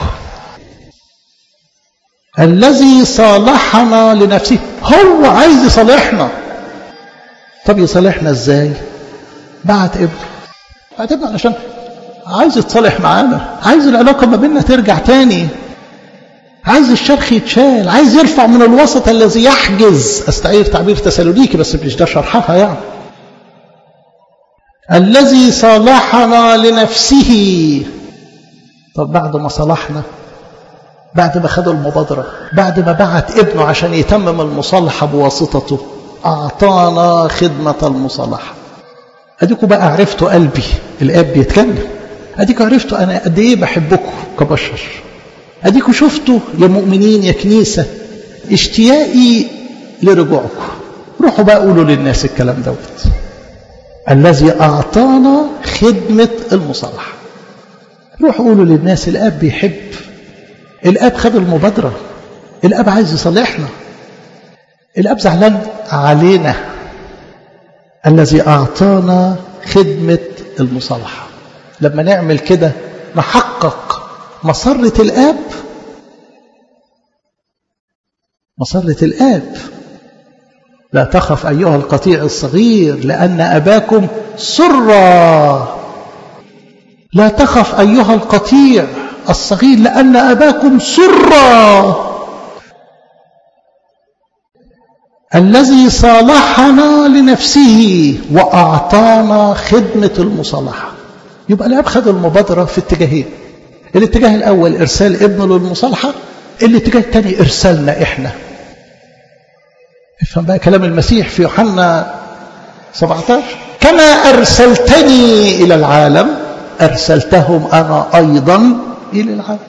الذي صالحنا لنفسه هو عايز يصالحنا طب يصالحنا ازاي بعت ابنه بعت ابنه علشان عايز يتصالح معانا عايز العلاقة ما بيننا ترجع تاني عايز الشرخ يتشال عايز يرفع من الوسط الذي يحجز استعير تعبير تسالونيكي بس مش ده شرحها يعني الذي صالحنا لنفسه طب بعد ما صلحنا بعد ما خدوا المبادرة بعد ما بعت ابنه عشان يتمم المصالحة بواسطته أعطانا خدمة المصالحة أديكوا بقى عرفتوا قلبي الآب بيتكلم أديكوا عرفتوا أنا قد إيه بحبكم كبشر أديكوا شفتوا يا مؤمنين يا كنيسة اشتياقي لرجوعكم روحوا بقى قولوا للناس الكلام دوت الذي أعطانا خدمة المصالحة روحوا قولوا للناس الآب بيحب الآب خد المبادرة الآب عايز يصلحنا الآب زعلان علينا الذي أعطانا خدمة المصالحة لما نعمل كده نحقق مسرة الآب مسرة الآب لا تخف أيها القطيع الصغير لأن أباكم سرا لا تخف أيها القطيع الصغير لأن أباكم سرا الذي صالحنا لنفسه وأعطانا خدمة المصالحة يبقى الأب خد المبادرة في اتجاهين الاتجاه الأول إرسال ابنه للمصالحة الاتجاه الثاني إرسالنا إحنا افهم بقى كلام المسيح في يوحنا 17 كما أرسلتني إلى العالم أرسلتهم أنا أيضا إلى العالم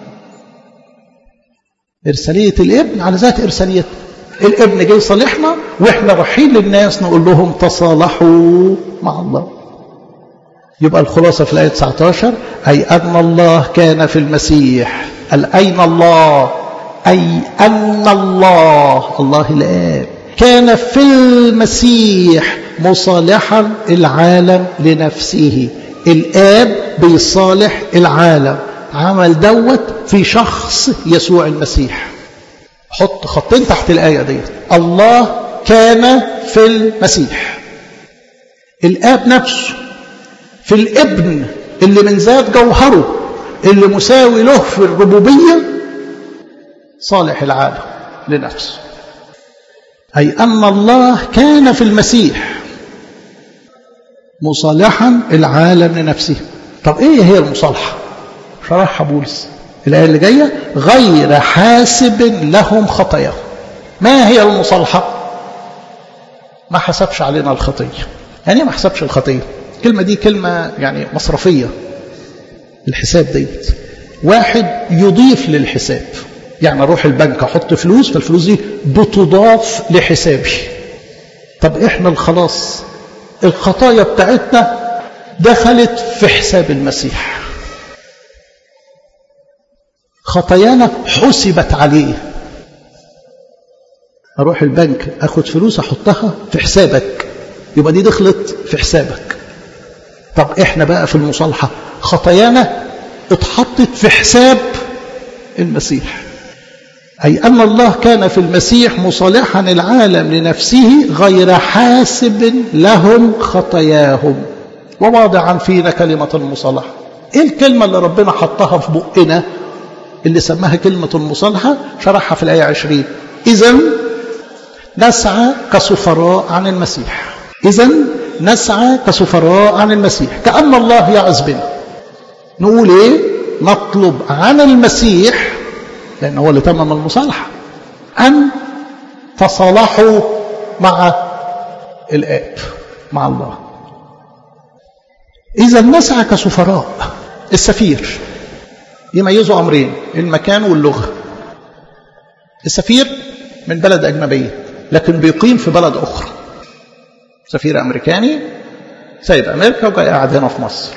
إرسالية الابن على ذات إرساليته الابن جاي يصالحنا واحنا رايحين للناس نقول لهم تصالحوا مع الله يبقى الخلاصة في الآية 19 أي أن الله كان في المسيح أين الله أي أن الله الله الآب كان في المسيح مصالحا العالم لنفسه الآب بيصالح العالم عمل دوت في شخص يسوع المسيح حط خطين تحت الآية دي الله كان في المسيح الآب نفسه في الابن اللي من ذات جوهره اللي مساوي له في الربوبية صالح العالم لنفسه أي أن الله كان في المسيح مصالحا العالم لنفسه طب إيه هي المصالحة شرحها بولس الآية اللي جاية غير حاسب لهم خطاياهم ما هي المصالحة ما حسبش علينا الخطية يعني ما حسبش الخطية الكلمة دي كلمة يعني مصرفية الحساب ديت واحد يضيف للحساب يعني اروح البنك احط فلوس فالفلوس دي بتضاف لحسابي طب احنا الخلاص الخطايا بتاعتنا دخلت في حساب المسيح خطايانا حسبت عليه اروح البنك اخد فلوس احطها في حسابك يبقى دي دخلت في حسابك طب احنا بقى في المصالحه خطايانا اتحطت في حساب المسيح أي أن الله كان في المسيح مصالحا العالم لنفسه غير حاسب لهم خطاياهم وواضعا فينا كلمة المصالحة إيه الكلمة اللي ربنا حطها في بقنا اللي سماها كلمة المصالحة شرحها في الآية 20 إذا نسعى كسفراء عن المسيح إذا نسعى كسفراء عن المسيح كأن الله يعز بنا نقول إيه نطلب عن المسيح لأن هو اللي تمم المصالحة أن تصالحوا مع الآب مع الله إذا نسعى كسفراء السفير يميزوا أمرين المكان واللغة السفير من بلد أجنبية لكن بيقيم في بلد أخرى سفير أمريكاني سايب أمريكا وجاي قاعد هنا في مصر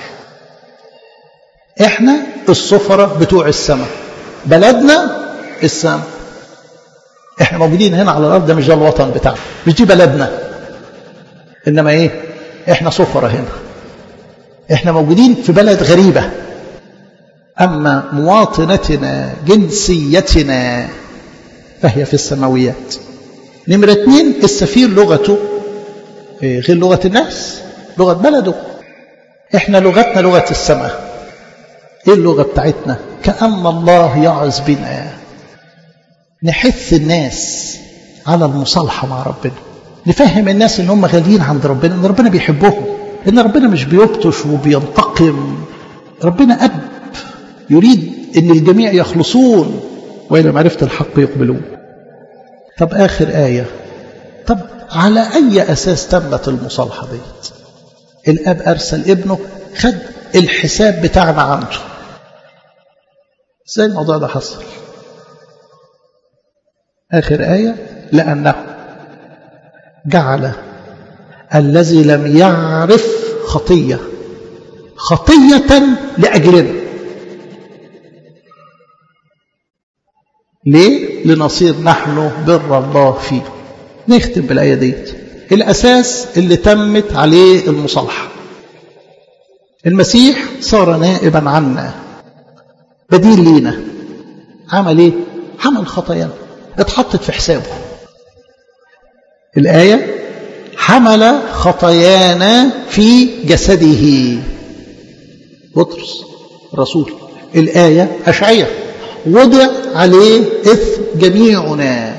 إحنا السفراء بتوع السماء بلدنا السماء احنا موجودين هنا على الارض ده مش ده الوطن بتاعنا مش دي بلدنا انما ايه احنا سفرة هنا احنا موجودين في بلد غريبة اما مواطنتنا جنسيتنا فهي في السماويات نمرة اتنين السفير لغته غير لغة الناس لغة بلده احنا لغتنا لغة السماء ايه اللغة بتاعتنا كأن الله يعظ بنا نحث الناس على المصالحة مع ربنا نفهم الناس ان هم غاليين عند ربنا ان ربنا بيحبهم ان ربنا مش بيبطش وبينتقم ربنا أب يريد ان الجميع يخلصون وإلى معرفة الحق يقبلون طب آخر آية طب على أي أساس تمت المصالحة ديت الأب أرسل ابنه خد الحساب بتاعنا عنده ازاي الموضوع ده حصل آخر آية لأنه جعل الذي لم يعرف خطية خطية لأجلنا ليه؟ لنصير نحن بر الله فيه نختم بالآية ديت الأساس اللي تمت عليه المصالحة المسيح صار نائبا عنا بديل لينا عمل ايه عمل خطايانا اتحطت في حسابه الآية حمل خطايانا في جسده بطرس الرسول الآية أشعية وضع عليه إثم جميعنا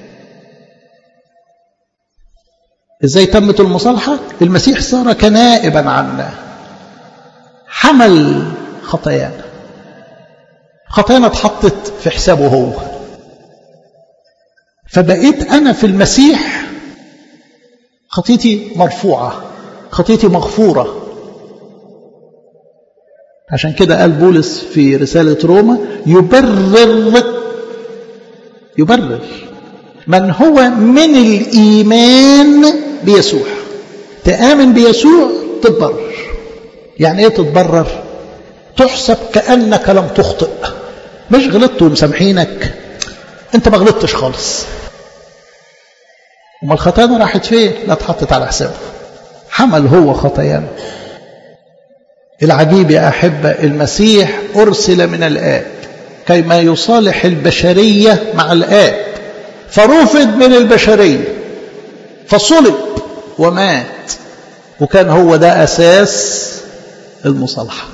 إزاي تمت المصالحة المسيح صار كنائبا عنا حمل خطايانا خطايانا اتحطت في حسابه هو فبقيت أنا في المسيح خطيتي مرفوعة خطيتي مغفورة عشان كده قال بولس في رسالة روما يبرر يبرر من هو من الإيمان بيسوع تآمن بيسوع تتبرر يعني ايه تتبرر تحسب كأنك لم تخطئ مش غلطت ومسامحينك انت ما غلطتش خالص وما الخطايا راحت فين لا اتحطت على حسابه حمل هو خطايانا العجيب يا أحبة المسيح أرسل من الآب كيما يصالح البشرية مع الآب فرفض من البشرية فصلب ومات وكان هو ده أساس المصالحة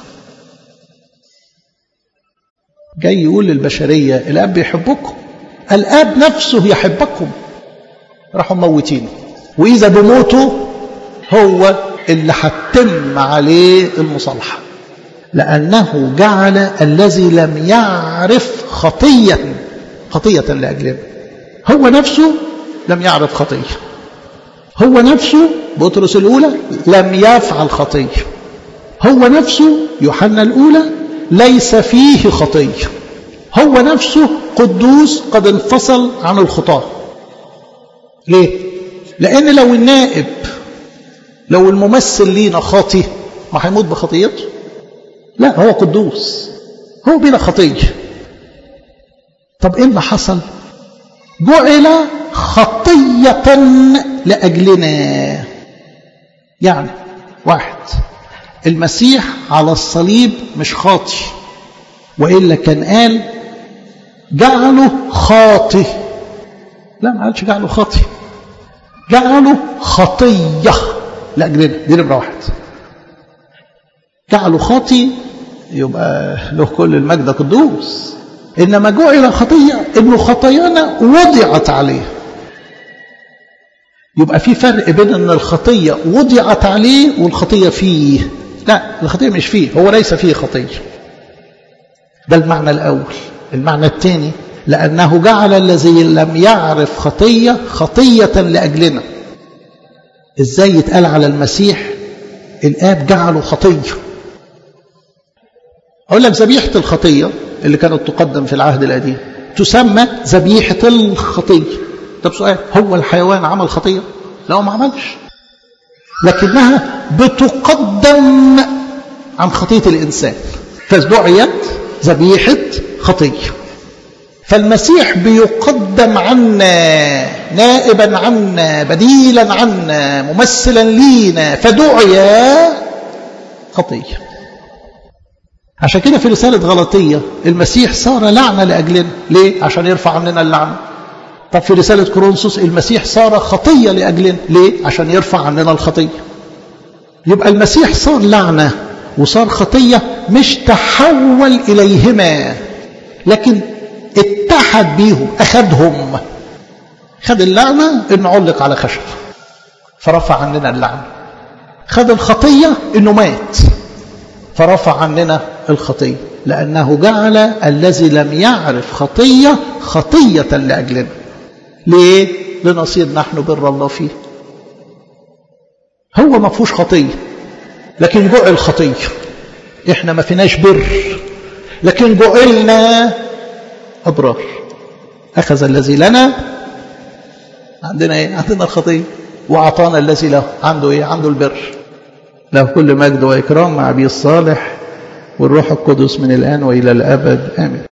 جاي يقول للبشرية الآب بيحبكم الآب نفسه يحبكم راحوا موتينه وإذا بموته هو اللي هتم عليه المصالحة لأنه جعل الذي لم يعرف خطية خطية لأجلنا هو نفسه لم يعرف خطية هو نفسه بطرس الأولى لم يفعل خطية هو نفسه يوحنا الأولى ليس فيه خطية هو نفسه قدوس قد انفصل عن الخطاة ليه؟ لأن لو النائب لو الممثل لينا خاطي ما هيموت بخطيته لا هو قدوس هو بلا خطية طب ايه اللي حصل جعل خطية لأجلنا يعني واحد المسيح على الصليب مش خاطي وإلا كان قال جعله خاطي لا ما قالش جعله خاطي جعله خطيه لأجلنا دي نمرة واحد جعله خاطي يبقى له كل المجد قدوس إنما جعل خطية ابن خطايانا وضعت عليه يبقى في فرق بين أن الخطية وضعت عليه والخطية فيه لا الخطية مش فيه هو ليس فيه خطية ده المعنى الأول المعنى الثاني لأنه جعل الذي لم يعرف خطية خطية لأجلنا ازاي يتقال على المسيح الاب جعله خطيه اقول لك ذبيحه الخطيه اللي كانت تقدم في العهد القديم تسمى ذبيحه الخطيه طب سؤال هو الحيوان عمل خطيه لا هو ما عملش لكنها بتقدم عن خطيه الانسان فدعيت ذبيحه خطيه فالمسيح بيقدم عنا نائبا عنا بديلا عنا ممثلا لينا فدعي خطية عشان كده في رسالة غلطية المسيح صار لعنة لأجلنا ليه؟ عشان يرفع عننا اللعنة طب في رسالة كورنثوس المسيح صار خطية لأجلنا ليه؟ عشان يرفع عننا الخطية يبقى المسيح صار لعنة وصار خطية مش تحول إليهما لكن اتحد بيهم أخدهم خد اللعنة إنه علق على خشب فرفع عننا اللعنة خد الخطية إنه مات فرفع عننا الخطية لأنه جعل الذي لم يعرف خطية خطية لأجلنا ليه؟ لنصير نحن بر الله فيه هو ما فيهوش خطية لكن جعل خطية احنا ما فيناش بر لكن جعلنا أبرار أخذ الذي لنا عندنا ايه عندنا الخطية وأعطانا الذي له عنده ايه عنده البر له كل مجد وإكرام مع أبي الصالح والروح القدس من الآن وإلى الأبد آمين